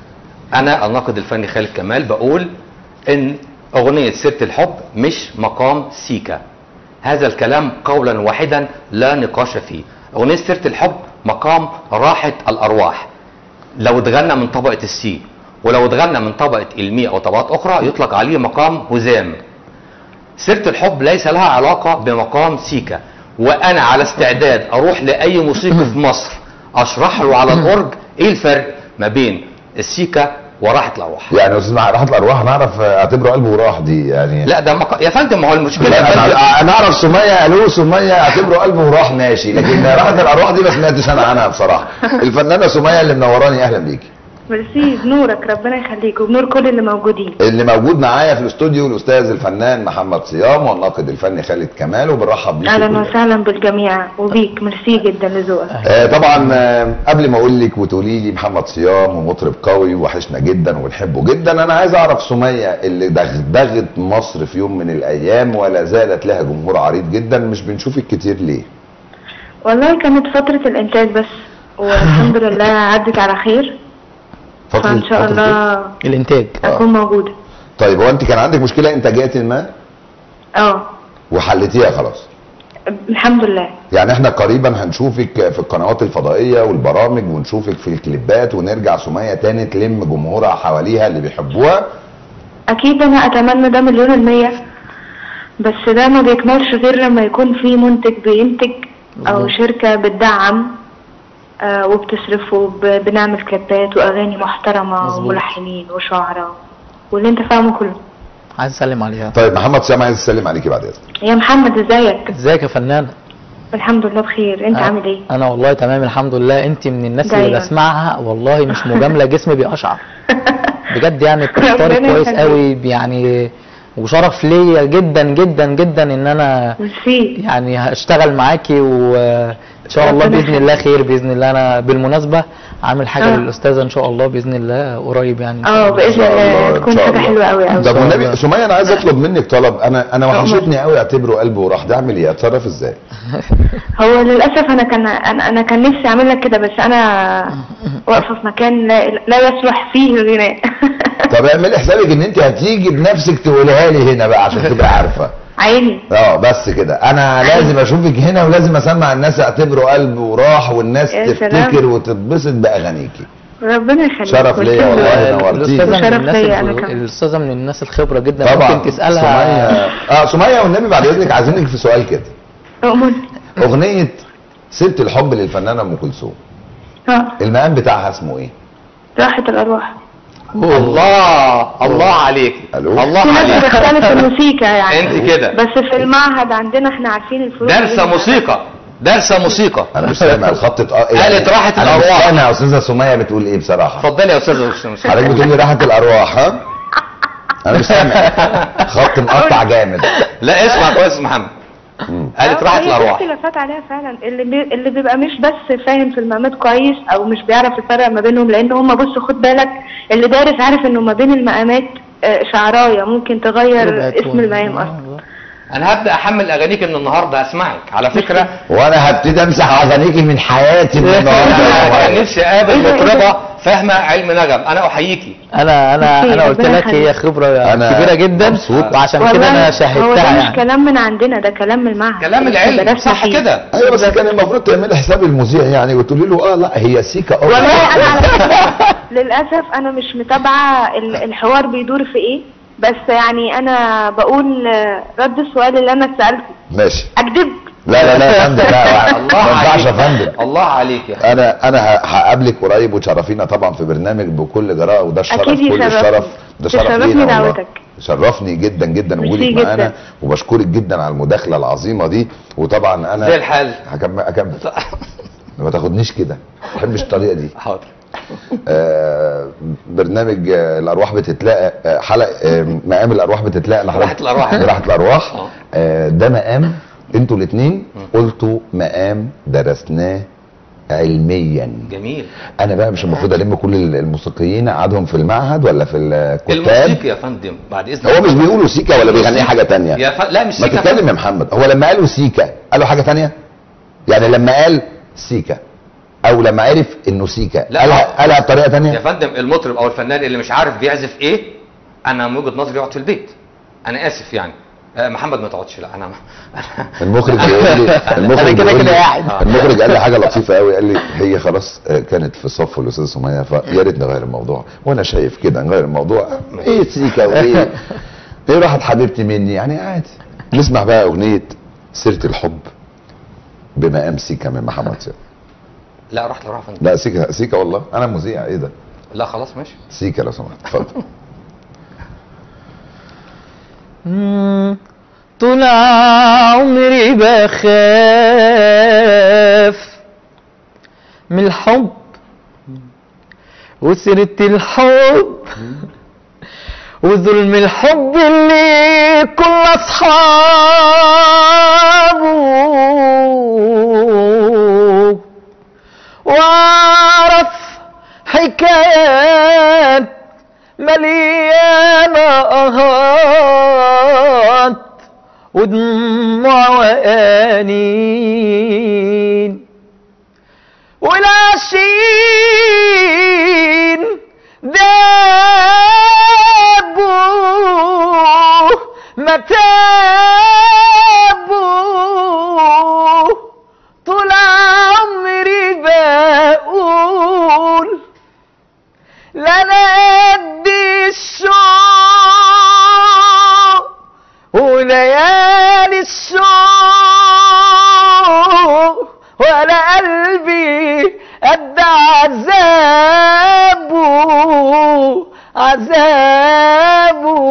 Speaker 3: أنا الناقد الفني خالد كمال بقول إن أغنية سيرة الحب مش مقام سيكا هذا الكلام قولا واحدا لا نقاش فيه أغنية سيرة الحب مقام راحة الأرواح لو اتغنى من طبقة السي ولو اتغنى من طبقة المي أو طبقات أخرى يطلق عليه مقام هزام سيرة الحب ليس لها علاقة بمقام سيكا وأنا على استعداد أروح لأي موسيقي في مصر أشرح له على الأورج إيه الفرق ما بين السيكا وراحة الأرواح
Speaker 1: يعني يا استاذ مع راحه الارواح نعرف اعتبره قلبه وراح دي يعني
Speaker 3: لا ده مقام يا فندم ما هو المشكلة يا
Speaker 1: لا
Speaker 3: فندم
Speaker 1: انا أنا اعرف سميه الو سميه اعتبره قلبه وراح ماشي لكن راحه الارواح دي ما سمعتش انا عنها بصراحه الفنانه سميه اللي منوراني اهلا بيكي
Speaker 6: ميرسي بنورك ربنا يخليك وبنور كل اللي موجودين
Speaker 1: اللي موجود معايا في الاستوديو الاستاذ الفنان محمد صيام والناقد الفني خالد كمال وبنرحب بيكم
Speaker 6: اهلا
Speaker 1: كلكم.
Speaker 6: وسهلا بالجميع وبيك ميرسي جدا لذوقك
Speaker 1: آه، طبعا آه، قبل ما اقول لك وتقولي لي محمد صيام ومطرب قوي وحشنا جدا وبنحبه جدا انا عايز اعرف سميه اللي دغدغت مصر في يوم من الايام ولا زالت لها جمهور عريض جدا مش بنشوفك كتير ليه؟
Speaker 6: والله كانت فترة الانتاج بس والحمد لله عدت على خير فان شاء
Speaker 1: فترة
Speaker 6: الله
Speaker 2: الانتاج
Speaker 6: اكون موجودة
Speaker 1: طيب هو انت كان عندك مشكله انتاجيه ما
Speaker 6: اه
Speaker 1: وحلتيها خلاص
Speaker 6: الحمد لله
Speaker 1: يعني احنا قريبا هنشوفك في القنوات الفضائيه والبرامج ونشوفك في الكليبات ونرجع سميه تاني تلم جمهورها حواليها اللي بيحبوها
Speaker 6: اكيد انا اتمنى ده مليون المية بس ده ما بيكملش غير لما يكون في منتج بينتج او
Speaker 2: بالظبط.
Speaker 6: شركة بتدعم آه وبتصرف وبنعمل كليبات واغاني محترمة
Speaker 2: مظبوط.
Speaker 6: وملحنين وشعراء واللي انت فاهمه كله
Speaker 2: عايز اسلم عليها
Speaker 1: طيب محمد صيام عايز يسلم عليكي بعد اذنك
Speaker 6: يا محمد ازيك
Speaker 2: ازيك يا فنانه
Speaker 6: الحمد لله بخير انت
Speaker 2: أنا-
Speaker 6: عامل ايه
Speaker 2: انا والله تمام الحمد لله انت من الناس اللي
Speaker 6: دايما.
Speaker 2: بسمعها والله مش مجامله جسمي بيقشعر بجد يعني بتختاري
Speaker 6: ربنا
Speaker 2: كويس
Speaker 6: يخليك.
Speaker 2: قوي يعني وشرف ليا جدا جدا جدا ان انا
Speaker 6: ميرسي
Speaker 2: يعني هشتغل معاكي وان شاء الله
Speaker 6: ربنا
Speaker 2: باذن الله
Speaker 6: يخليك.
Speaker 2: خير باذن الله انا بالمناسبه عامل حاجه
Speaker 6: آه.
Speaker 2: للاستاذه ان شاء الله باذن الله قريب يعني إن شاء
Speaker 6: اه
Speaker 2: الله.
Speaker 6: باذن
Speaker 1: شاء الله،
Speaker 6: الله
Speaker 1: إن
Speaker 6: تكون
Speaker 1: شاء
Speaker 6: حاجه
Speaker 1: الله.
Speaker 6: حلوه قوي قوي
Speaker 1: طب
Speaker 2: شاء
Speaker 1: والنبي
Speaker 2: الله.
Speaker 1: سمية انا عايز اطلب منك طلب انا انا وحشتني قوي اعتبره قلبه وراح ده اعمل ايه اتصرف ازاي
Speaker 6: هو للاسف انا كان انا انا كان نفسي اعمل لك كده بس انا واقفه في مكان لا, لا يصلح فيه الغناء
Speaker 1: طب اعملي حسابك ان انت هتيجي بنفسك تقولها لي هنا بقى عشان تبقى عارفه
Speaker 6: عيني
Speaker 1: اه بس كده انا لازم اشوفك هنا ولازم اسمع الناس اعتبره قلب وراح والناس
Speaker 6: يا
Speaker 1: تفتكر
Speaker 6: سلام.
Speaker 1: وتتبسط باغانيكي
Speaker 6: ربنا يخليك
Speaker 1: شرف ليا
Speaker 6: ميرسي
Speaker 1: والله
Speaker 6: لذوقك.
Speaker 1: نورتيني.
Speaker 2: الاستاذه من
Speaker 6: شرف
Speaker 2: الناس
Speaker 6: ليا أنا
Speaker 2: الخ-
Speaker 6: كمان.
Speaker 2: الاستاذه من الناس الخبره جدا
Speaker 1: طبعا
Speaker 2: ممكن تسالها
Speaker 1: سمية اه سمية والنبي بعد اذنك عايزينك في سؤال كده
Speaker 6: أؤمن
Speaker 1: اغنيه سيره الحب للفنانه ام كلثوم
Speaker 6: ها
Speaker 1: المقام بتاعها اسمه ايه
Speaker 6: راحة الأرواح
Speaker 3: الله الله عليك
Speaker 1: ألو؟
Speaker 3: الله
Speaker 6: في ناس
Speaker 3: عليك
Speaker 6: بتختلف في الموسيقى يعني
Speaker 3: انت كده
Speaker 6: بس في المعهد عندنا احنا عارفين الفروق
Speaker 3: دارسه
Speaker 6: بين-
Speaker 3: موسيقى دارسه موسيقى
Speaker 1: انا مش سامع الخط اتق-
Speaker 3: قالت راحة
Speaker 1: انا مش
Speaker 3: الأرواح.
Speaker 1: سامع يا استاذه سمية بتقول ايه بصراحه
Speaker 3: اتفضلي يا استاذ أستاذ.
Speaker 1: حضرتك بتقولي راحه الارواح ها انا مش سامع خط مقطع جامد
Speaker 3: لا اسمع كويس يا محمد
Speaker 1: مم.
Speaker 3: قالت
Speaker 6: آه،
Speaker 3: راحة
Speaker 6: هي في
Speaker 3: الارواح
Speaker 6: اختلافات عليها فعلا اللي بي... اللي بيبقى مش بس فاهم في المقامات كويس او مش بيعرف يفرق ما بينهم لان هم بص خد بالك اللي دارس عارف انه ما بين المقامات آه، شعرايه ممكن تغير
Speaker 2: ربع
Speaker 6: اسم
Speaker 2: تون.
Speaker 6: المقام
Speaker 2: آه،
Speaker 6: اصلا
Speaker 3: انا هبدا احمل اغانيك من النهارده اسمعك على فكره
Speaker 1: وانا هبتدي امسح اغانيكي من حياتي من
Speaker 3: كان
Speaker 1: النهارده
Speaker 3: نفسي اقابل مطربه فاهمه علم نغم انا احييكي
Speaker 2: انا انا
Speaker 6: ميرسي،
Speaker 2: انا قلت
Speaker 6: ربنا
Speaker 2: لك هي
Speaker 6: يخليك.
Speaker 2: خبره
Speaker 1: أنا
Speaker 2: كبيره جدا
Speaker 1: مبسوط.
Speaker 2: وعشان كده
Speaker 6: والله
Speaker 2: انا
Speaker 6: هو ده
Speaker 2: شاهدتها
Speaker 6: مش
Speaker 2: يعني
Speaker 6: كلام من عندنا ده كلام من المعهد
Speaker 3: كلام
Speaker 6: اللي
Speaker 3: العلم
Speaker 6: درسنا
Speaker 3: صح
Speaker 6: فيه.
Speaker 3: كده
Speaker 1: ايوه بس كان المفروض تعملي حساب المذيع يعني وتقولي له اه لا هي سيكا أوي.
Speaker 6: والله انا على فكره للاسف انا مش متابعه ال- الحوار بيدور في ايه بس يعني انا بقول آه، رد السؤال اللي انا اتسالته
Speaker 1: ماشي
Speaker 6: اكذب
Speaker 1: لا لا لا يا فندم لا
Speaker 3: الله
Speaker 1: ما ينفعش يا
Speaker 3: عليك
Speaker 1: فندم
Speaker 3: الله عليك يا
Speaker 1: انا انا ه- هقابلك قريب وتشرفينا طبعا في برنامج بكل جراءه وده الشرف
Speaker 6: أكيد
Speaker 1: كل
Speaker 6: يشرفني.
Speaker 1: الشرف ده شرف
Speaker 6: تشرفني
Speaker 1: لينا والله
Speaker 6: دعوتك.
Speaker 1: شرفني جدا جدا
Speaker 6: ميرسي
Speaker 1: وجودك
Speaker 6: جدا.
Speaker 1: معانا وبشكرك جدا على المداخله العظيمه دي وطبعا انا
Speaker 3: زي الحال
Speaker 1: هكمل اكمل ما تاخدنيش كده ما بحبش الطريقه دي
Speaker 3: حاضر
Speaker 1: آه، برنامج آه، الارواح بتتلاقى آه، حلقه آه، مقام الارواح بتتلاقى لحضرتك-
Speaker 3: راحة الأرواح.
Speaker 1: راحه الارواح
Speaker 3: آه.
Speaker 1: آه، ده مقام انتوا الاثنين قلتوا مقام درسناه علميا
Speaker 3: جميل
Speaker 1: انا بقى مش المفروض الم كل الموسيقيين اقعدهم في المعهد ولا في الكتاب
Speaker 3: الموسيقى يا فندم بعد اذنك
Speaker 1: هو مش بيقولوا سيكا ولا بيغني حاجه تانية
Speaker 3: يا ف... لا مش
Speaker 1: ما
Speaker 3: سيكا
Speaker 1: تتكلم يا محمد هو لما قالوا سيكا قالوا حاجه تانية يعني لما قال سيكا او لما عرف انه سيكا
Speaker 3: لا.
Speaker 1: قالها قالها بطريقه
Speaker 3: يا
Speaker 1: تانية
Speaker 3: فندم المطرب او الفنان اللي مش عارف بيعزف ايه انا من وجهه نظري يقعد في البيت انا اسف يعني آه، محمد ما تقعدش لا انا
Speaker 1: المخرج بيقول لي المخرج
Speaker 2: أنا كده
Speaker 1: بيقول
Speaker 2: كده
Speaker 1: لي
Speaker 2: قاعد.
Speaker 1: المخرج قال لي حاجه لطيفه قوي قال لي هي خلاص آه، كانت في صف الاستاذ سميه فيا ريت نغير الموضوع وانا شايف كده نغير الموضوع ايه سيكا وايه ايه راحت حبيبتي مني يعني عادي نسمع بقى اغنيه سيره الحب بمقام سيكا من محمد سيد
Speaker 3: لا رحت لراح فندم
Speaker 1: لا سيكا سيكا والله انا مذيع ايه ده
Speaker 3: لا خلاص ماشي
Speaker 1: سيكا لو سمحت اتفضل
Speaker 2: مم، طول عمري بخاف من الحب وسيرة الحب وظلم الحب اللي كل أصحابه وأعرف حكايات مليانة أهات ودموع وأنين والعشين دابوا ما تابوا طول عمري بقول لا انا قد الشوق وليالي الشوق ولا قلبي قد عذابه عذابه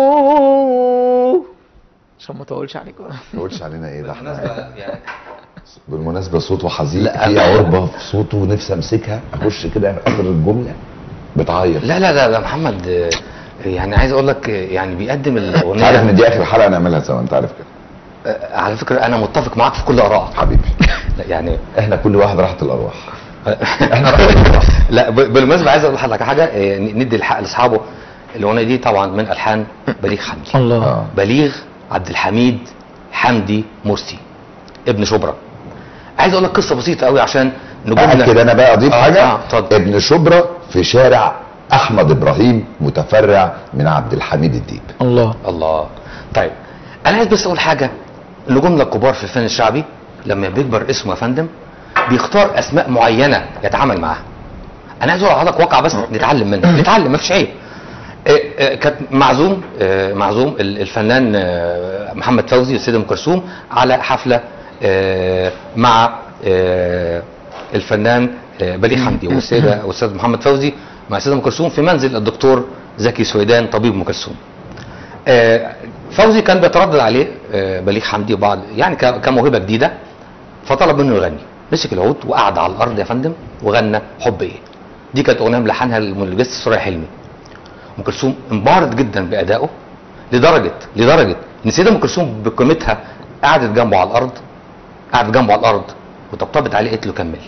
Speaker 2: عشان ما اطولش عليكم
Speaker 1: ما تقولش علينا ايه ده احنا
Speaker 3: بالمناسبه يعني
Speaker 1: بالمناسبه صوته حزين
Speaker 3: لا،
Speaker 1: في
Speaker 3: أنا-
Speaker 1: عربه في صوته نفسي امسكها اخش كده في اخر الجمله بتعيط
Speaker 3: لا لا لا ده محمد آه، يعني عايز اقول لك آه، يعني بيقدم
Speaker 1: انت عارف ان
Speaker 3: الاغنيه
Speaker 1: دي اخر حلقه نعملها سوا انت عارف كده
Speaker 3: آه، على فكره انا متفق معاك في كل ارائك
Speaker 1: حبيبي
Speaker 3: لا، يعني
Speaker 1: احنا كل واحد راحه الارواح
Speaker 3: احنا رايحين لا ب- بالمناسبه عايز اقول لحضرتك حاجه آه، ن- ندي الحق لاصحابه الاغنيه دي طبعا من الحان بليغ حمدي
Speaker 2: الله
Speaker 1: اه
Speaker 3: بليغ عبد الحميد حمدي مرسي ابن شبرا عايز اقول لك قصه بسيطه قوي عشان نقول
Speaker 1: اكد انا بقى اضيف
Speaker 3: آه،
Speaker 1: حاجه
Speaker 3: آه، اتفضل.
Speaker 1: ابن شبرا في شارع احمد ابراهيم متفرع من عبد الحميد الديب
Speaker 2: الله
Speaker 3: الله طيب انا عايز بس اقول حاجه نجومنا الكبار في الفن الشعبي لما بيكبر اسمه يا فندم بيختار اسماء معينه يتعامل معاها انا عايز اقول لحضرتك واقع بس نتعلم منه نتعلم مفيش عيب آه، آه، كانت معزوم آه، معزوم ال- الفنان آه، محمد فوزي والسيده ام كلثوم على حفله آه، مع آه، الفنان آه، بليغ حمدي والسيده والاستاذ محمد فوزي مع السيده ام كلثوم في منزل الدكتور زكي سويدان طبيب ام كلثوم آه، فوزي كان بيتردد عليه آه، بليغ حمدي وبعض يعني ك- كموهبه جديده فطلب منه يغني مسك العود وقعد على الارض يا فندم وغنى حب ايه دي كانت اغنيه ملحنها الملجست سوريا حلمي ام كلثوم انبهرت جدا بادائه لدرجه لدرجه ان السيده ام كلثوم بقيمتها قعدت جنبه على الارض قعدت جنبه على الارض وطبطبت عليه قالت له كمل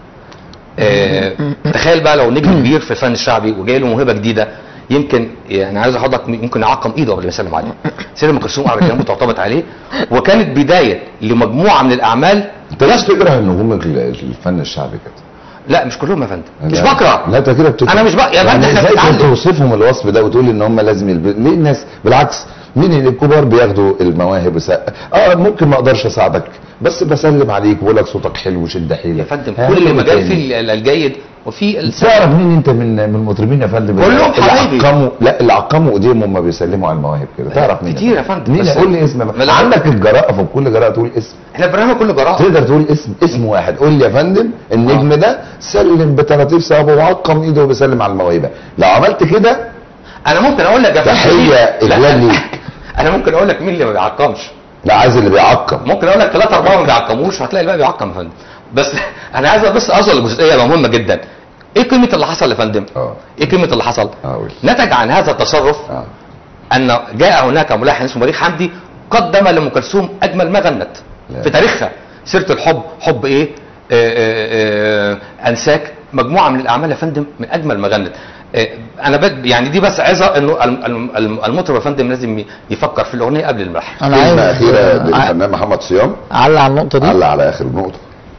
Speaker 3: آه تخيل بقى لو نجم كبير في الفن الشعبي وجاي له موهبه جديده يمكن يعني عايز احضرتك ممكن يعقم ايده قبل ما يسلم عليه سيده ام كلثوم قعدت جنبه وطبطبت عليه وكانت بدايه لمجموعه من الاعمال
Speaker 1: انت ليش تكره النجوم ال- الفن الشعبي كده
Speaker 3: لا مش كلهم يا فندم مش
Speaker 1: لا-
Speaker 3: بكره
Speaker 1: لا انت كده بتكره
Speaker 3: أنا مش بق- يا فندم إحنا
Speaker 1: ازاي
Speaker 3: بنتعلم.
Speaker 1: توصفهم الوصف ده وتقول ان هم لازم يلبسوا ليه الناس بالعكس مين اللي الكبار بياخدوا المواهب وس... اه ممكن ما اقدرش اساعدك بس بسلم عليك بقول لك صوتك حلو شد حيلك
Speaker 3: يا فندم
Speaker 1: ها،
Speaker 3: كل
Speaker 1: إيه
Speaker 3: مجال
Speaker 1: تاني؟
Speaker 3: فيه ال- الجيد وفي ال-
Speaker 1: تعرف مين انت من من المطربين يا فندم
Speaker 3: كلهم
Speaker 1: اللي
Speaker 3: حبايبي.
Speaker 1: عقموا لا اللي عقموا ايديهم هم بيسلموا على المواهب كده تعرف مين
Speaker 3: كتير يا فندم،
Speaker 1: مين
Speaker 3: بس-
Speaker 1: قول لي اسم
Speaker 3: ما
Speaker 1: بقى.
Speaker 3: لا-
Speaker 1: عندك الجراءه فبكل جراءه تقول اسم
Speaker 3: احنا البرنامج كله جراءه
Speaker 1: تقدر تقول اسم اسم واحد قول لي يا فندم النجم ده سلم بتلاتيف ثوابه وعقم ايده وبيسلم على الموهبه لو عملت كده
Speaker 3: انا ممكن اقول لك يا فندم
Speaker 1: تحيه
Speaker 3: لا.
Speaker 1: اجلال ليك
Speaker 3: انا ممكن اقول لك مين اللي ما بيعقمش
Speaker 1: لا عايز اللي بيعقم
Speaker 3: ممكن اقول لك ثلاثة أربعة ما بيعقموش وهتلاقي الباقي بيعقم يا فندم بس أنا عايز بس أوصل لجزئية مهمة جدا ايه قيمه اللي حصل يا فندم
Speaker 1: اه
Speaker 3: ايه قيمه اللي حصل
Speaker 1: اه قول.
Speaker 3: نتج عن هذا التصرف
Speaker 1: اه
Speaker 3: ان جاء هناك ملحن اسمه بليغ حمدي قدم لام كلثوم اجمل ما غنت
Speaker 1: لا.
Speaker 3: في تاريخها سيره الحب حب ايه آه، آه، آه، انساك مجموعه من الاعمال يا فندم من اجمل ما غنت آه، انا بد يعني دي بس عظه انه الم- الم- الم- المطرب يا فندم لازم يفكر في الاغنيه قبل الملحن
Speaker 2: انا
Speaker 1: كلمه
Speaker 2: عايز
Speaker 1: اخيره
Speaker 2: آه،
Speaker 1: للفنان محمد صيام
Speaker 2: اعلق على النقطه دي
Speaker 1: علق على اخر نقطه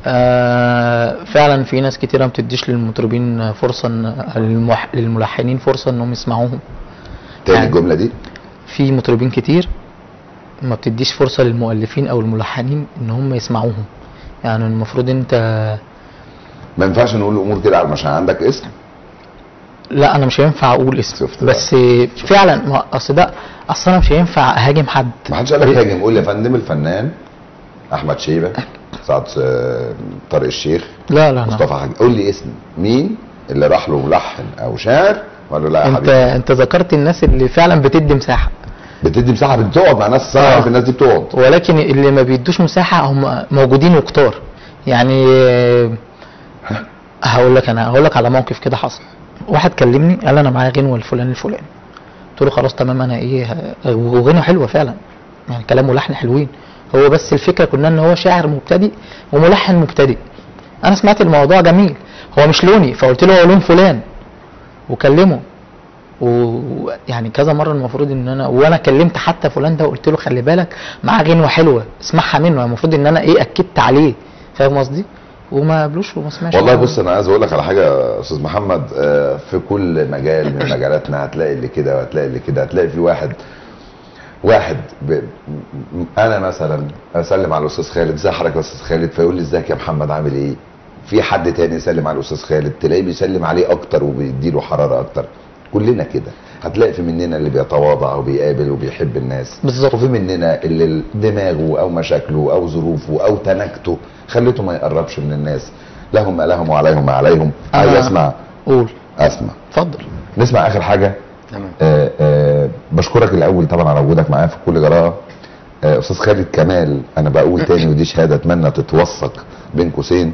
Speaker 2: آه فعلا في ناس كتيره ما بتديش للمطربين فرصه إن- للمح- للملحنين فرصه انهم يسمعوهم
Speaker 1: تاني
Speaker 2: يعني-
Speaker 1: الجمله دي
Speaker 2: في مطربين كتير ما بتديش فرصه للمؤلفين او الملحنين ان هم يسمعوهم يعني المفروض انت
Speaker 1: ما ينفعش نقول امور كده على عشان عندك اسم
Speaker 2: لا انا مش هينفع اقول اسم
Speaker 1: شفت بقى.
Speaker 2: بس فعلا ما اصل ده اصل انا مش هينفع اهاجم حد
Speaker 1: ما حدش قال لك هاجم قول يا فندم الفنان احمد شيبه سعد آه، طارق الشيخ
Speaker 2: لا لا لا
Speaker 1: مصطفى حاج قول لي اسم مين اللي راح له ملحن او شاعر ولا لا يا
Speaker 2: انت
Speaker 1: حبيبي
Speaker 2: انت ذكرت الناس اللي فعلا بتدي مساحه
Speaker 1: بتدي مساحه بتقعد مع ناس صعب
Speaker 2: آه.
Speaker 1: الناس دي بتقعد
Speaker 2: ولكن اللي ما بيدوش مساحه هم موجودين وكتار يعني آه، هقول لك انا هقول لك على موقف كده حصل واحد كلمني قال انا معايا غنوه الفلان الفلاني قلت له خلاص تمام انا ايه ه- وغنوه حلوه فعلا يعني كلام ولحن حلوين هو بس الفكره كنا ان هو شاعر مبتدئ وملحن مبتدئ انا سمعت الموضوع جميل هو مش لوني فقلت له هو لون فلان وكلمه ويعني كذا مره المفروض ان انا وانا كلمت حتى فلان ده وقلت له خلي بالك معاه غنوه حلوه اسمعها منه المفروض ان انا ايه اكدت عليه فاهم قصدي وما قبلوش وما سمعش
Speaker 1: والله بص انا عايز اقول لك على حاجه يا استاذ محمد آه، في كل مجال من مجالاتنا هتلاقي اللي كده وهتلاقي اللي كده هتلاقي في واحد واحد ب... م- انا مثلا اسلم على الاستاذ خالد ازي حضرتك يا استاذ خالد فيقول لي ازيك يا محمد عامل ايه في حد تاني يسلم على الاستاذ خالد تلاقيه بيسلم عليه اكتر وبيديله حراره اكتر كلنا كده هتلاقي في مننا اللي بيتواضع وبيقابل وبيحب الناس
Speaker 2: بالظبط.
Speaker 1: وفي مننا اللي دماغه او مشاكله او ظروفه او تنكته خلته ما يقربش من الناس لهم ما لهم وعليهم ما عليهم عايز
Speaker 2: أنا-
Speaker 1: اسمع
Speaker 2: قول
Speaker 1: اسمع
Speaker 2: اتفضل
Speaker 1: نسمع اخر حاجه
Speaker 3: تمام
Speaker 1: آه آه بشكرك الاول طبعا على وجودك معايا في كل جراءه آه استاذ خالد كمال انا بقول تاني ودي شهاده اتمنى تتوثق بين قوسين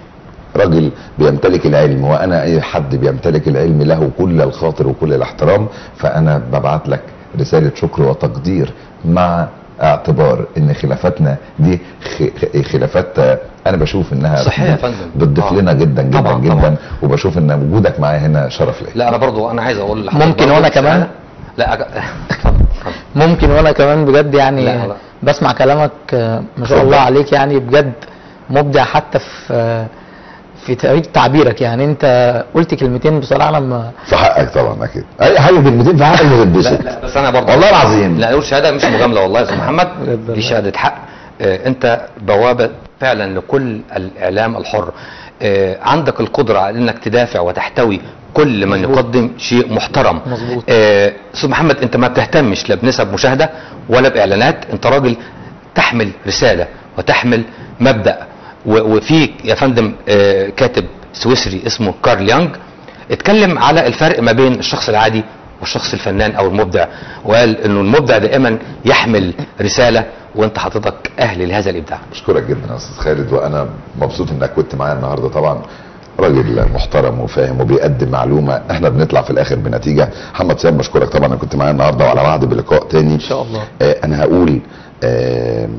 Speaker 1: راجل بيمتلك العلم وانا اي حد بيمتلك العلم له كل الخاطر وكل الاحترام فانا ببعت لك رساله شكر وتقدير مع اعتبار ان خلافاتنا دي خ- خ- خلافات آه، انا بشوف انها
Speaker 3: صحيح يا فندم.
Speaker 1: بتضيف
Speaker 3: آه.
Speaker 1: لنا جدا جدا
Speaker 3: طبعاً،
Speaker 1: جدا
Speaker 3: طبعاً.
Speaker 1: وبشوف ان وجودك معايا هنا شرف ليا
Speaker 3: لا انا برضو انا عايز اقول لحضرتك
Speaker 2: ممكن
Speaker 3: برضو
Speaker 2: وأنا
Speaker 3: رسالة.
Speaker 2: كمان؟
Speaker 3: لا أج... اتفضل اتفضل
Speaker 2: ممكن وانا كمان بجد يعني
Speaker 3: لا، لا.
Speaker 2: بسمع كلامك آه، ما شاء
Speaker 1: اتفضل.
Speaker 2: الله عليك يعني بجد مبدع حتى في آه، في طريقه تعبيرك يعني انت قلت كلمتين بصراحه لما
Speaker 1: في حقك طبعا اكيد اي حاجه كلمتين في حقك
Speaker 3: لا
Speaker 1: بتتبسط
Speaker 3: لا بس انا برضه
Speaker 1: والله العظيم.
Speaker 3: لا اقول شهاده مش مجامله والله يا استاذ محمد
Speaker 2: بجد
Speaker 3: دي شهاده حق آه، انت بوابه فعلا لكل الاعلام الحر آه، عندك القدره على انك تدافع وتحتوي كل من
Speaker 2: مظبوط.
Speaker 3: يقدم شيء محترم
Speaker 2: مظبوط.
Speaker 3: آه، استاذ محمد انت ما بتهتمش لا بنسب مشاهده ولا باعلانات انت راجل تحمل رساله وتحمل مبدا و- وفي يا فندم آه، كاتب سويسري اسمه كارل يانج اتكلم على الفرق ما بين الشخص العادي والشخص الفنان او المبدع وقال انه المبدع دائما يحمل رساله وانت حضرتك اهل لهذا الابداع
Speaker 1: بشكرك جدا يا استاذ خالد وانا مبسوط انك كنت معايا النهارده طبعا راجل محترم وفاهم وبيقدم معلومه احنا بنطلع في الاخر بنتيجه محمد سياب بشكرك طبعا انا كنت معايا النهارده وعلى وعد بلقاء تاني
Speaker 2: ان شاء الله
Speaker 1: آه انا هقول آه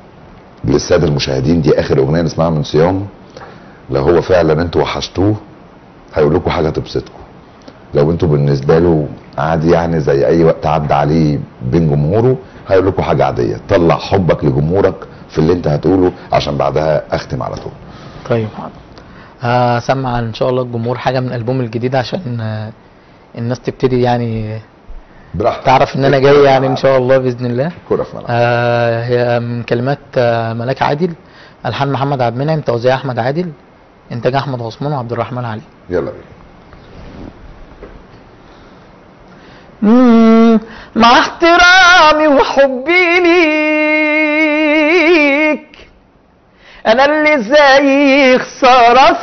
Speaker 1: للساده المشاهدين دي اخر اغنيه نسمعها من صيام لو هو فعلا انتوا وحشتوه هيقول لكم حاجه تبسطكم لو انتوا بالنسبه له عادي يعني زي اي وقت عدى عليه بين جمهوره هيقول لكم حاجه عاديه طلع حبك لجمهورك في اللي انت هتقوله عشان بعدها اختم على طول
Speaker 2: طيب حاضر هسمع ان شاء الله الجمهور حاجه من الالبوم الجديد عشان آه، الناس تبتدي يعني
Speaker 1: براحتك
Speaker 2: تعرف ان انا جاي يعني ان شاء الله باذن الله
Speaker 1: كرة في ملعب
Speaker 2: آه هي من كلمات آه ملاك عادل الحان محمد عبد المنعم توزيع احمد عادل انتاج احمد عثمان وعبد الرحمن علي
Speaker 1: يلا بينا
Speaker 2: مم، مع احترامي وحبي ليك انا اللي زي خسارة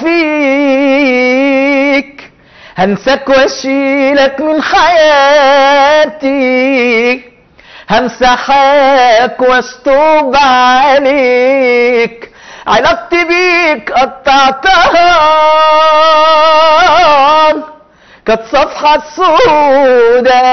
Speaker 2: فيك هنساك واشيلك من حياتي همسحك واستوب عليك علاقتي بيك قطعتها كانت صفحة سودة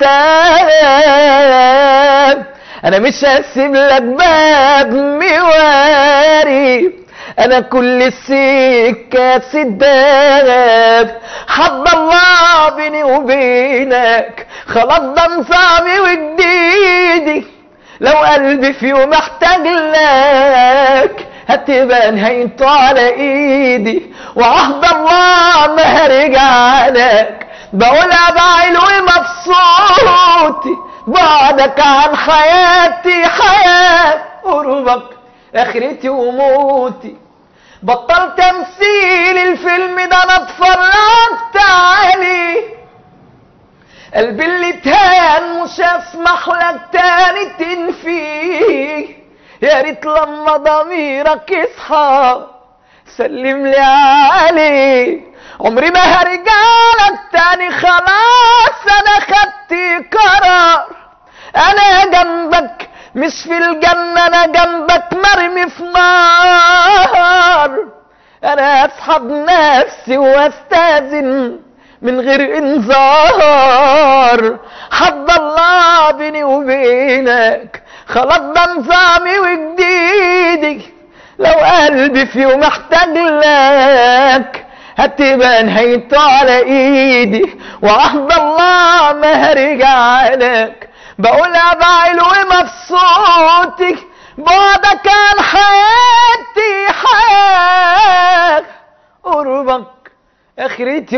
Speaker 2: قلبتها انا مش هسيب لك باب مواري انا كل السكة سداد حد الله بيني وبينك خلاص ده نظامي وجديدي لو قلبي في يوم احتاج لك هتبقى نهايته على ايدي وعهد الله ما هرجع لك بقولها بعلوي مبسوطي بعدك عن حياتي حياة قربك اخرتي وموتي بطلت تمثيل الفيلم ده انا اتفرجت عليه قلبي اللي تهان مش هسمح لك تاني تنفيه يا ريت لما ضميرك يصحى سلم لي عليه عمري ما هرجعلك تاني خلاص انا خدت قرار انا جنبك مش في الجنة انا جنبك مرمي في نار انا اسحب نفسي واستاذن من غير انذار حد الله بيني وبينك خلاص ده نظامي وجديدي لو قلبي في يوم احتاج لك هتبقى نهايته على ايدي وعهد الله ما هرجع لك بقولها بعلوي مبسوطي بعدك عن حياتي حياة قربك اخرتي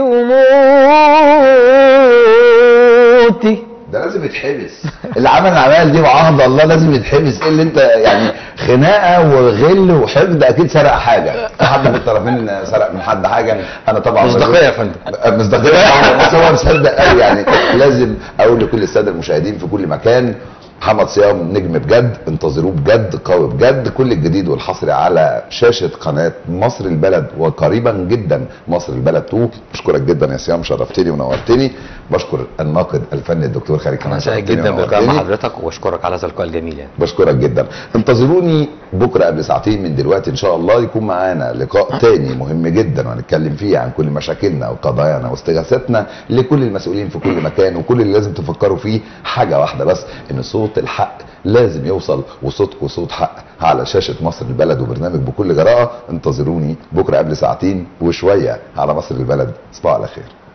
Speaker 2: وموتي
Speaker 1: ده لازم يتحبس اللي عمل العمال دي وعهد الله لازم يتحبس ايه اللي انت يعني خناقه وغل وحقد اكيد سرق حاجه في حد من الطرفين سرق من حد حاجه انا طبعا
Speaker 3: مصداقية يا فندم.
Speaker 1: مصداقيه طبعاً، بس هو مصدق قوي يعني لازم اقول لكل الساده المشاهدين في كل مكان محمد صيام نجم بجد انتظروه بجد قوي بجد كل الجديد والحصري على شاشة قناة مصر البلد وقريبا جدا مصر البلد 2 بشكرك جدا يا صيام شرفتني ونورتني بشكر الناقد الفني الدكتور خالد كمان
Speaker 3: انا سعيد
Speaker 1: شرفتني
Speaker 3: جدا بلقاء مع
Speaker 1: ونورتني.
Speaker 3: حضرتك واشكرك على هذا اللقاء الجميل يعني
Speaker 1: بشكرك جدا انتظروني بكره قبل ساعتين من دلوقتي ان شاء الله يكون معانا لقاء تاني مهم جدا وهنتكلم فيه عن كل مشاكلنا وقضايانا واستغاثاتنا لكل المسؤولين في كل مكان وكل اللي لازم تفكروا فيه حاجه واحده بس ان صوت الحق لازم يوصل وصوتكم صوت حق على شاشه مصر البلد وبرنامج بكل جراءه انتظروني بكره قبل ساعتين وشويه على مصر البلد تصبحوا على خير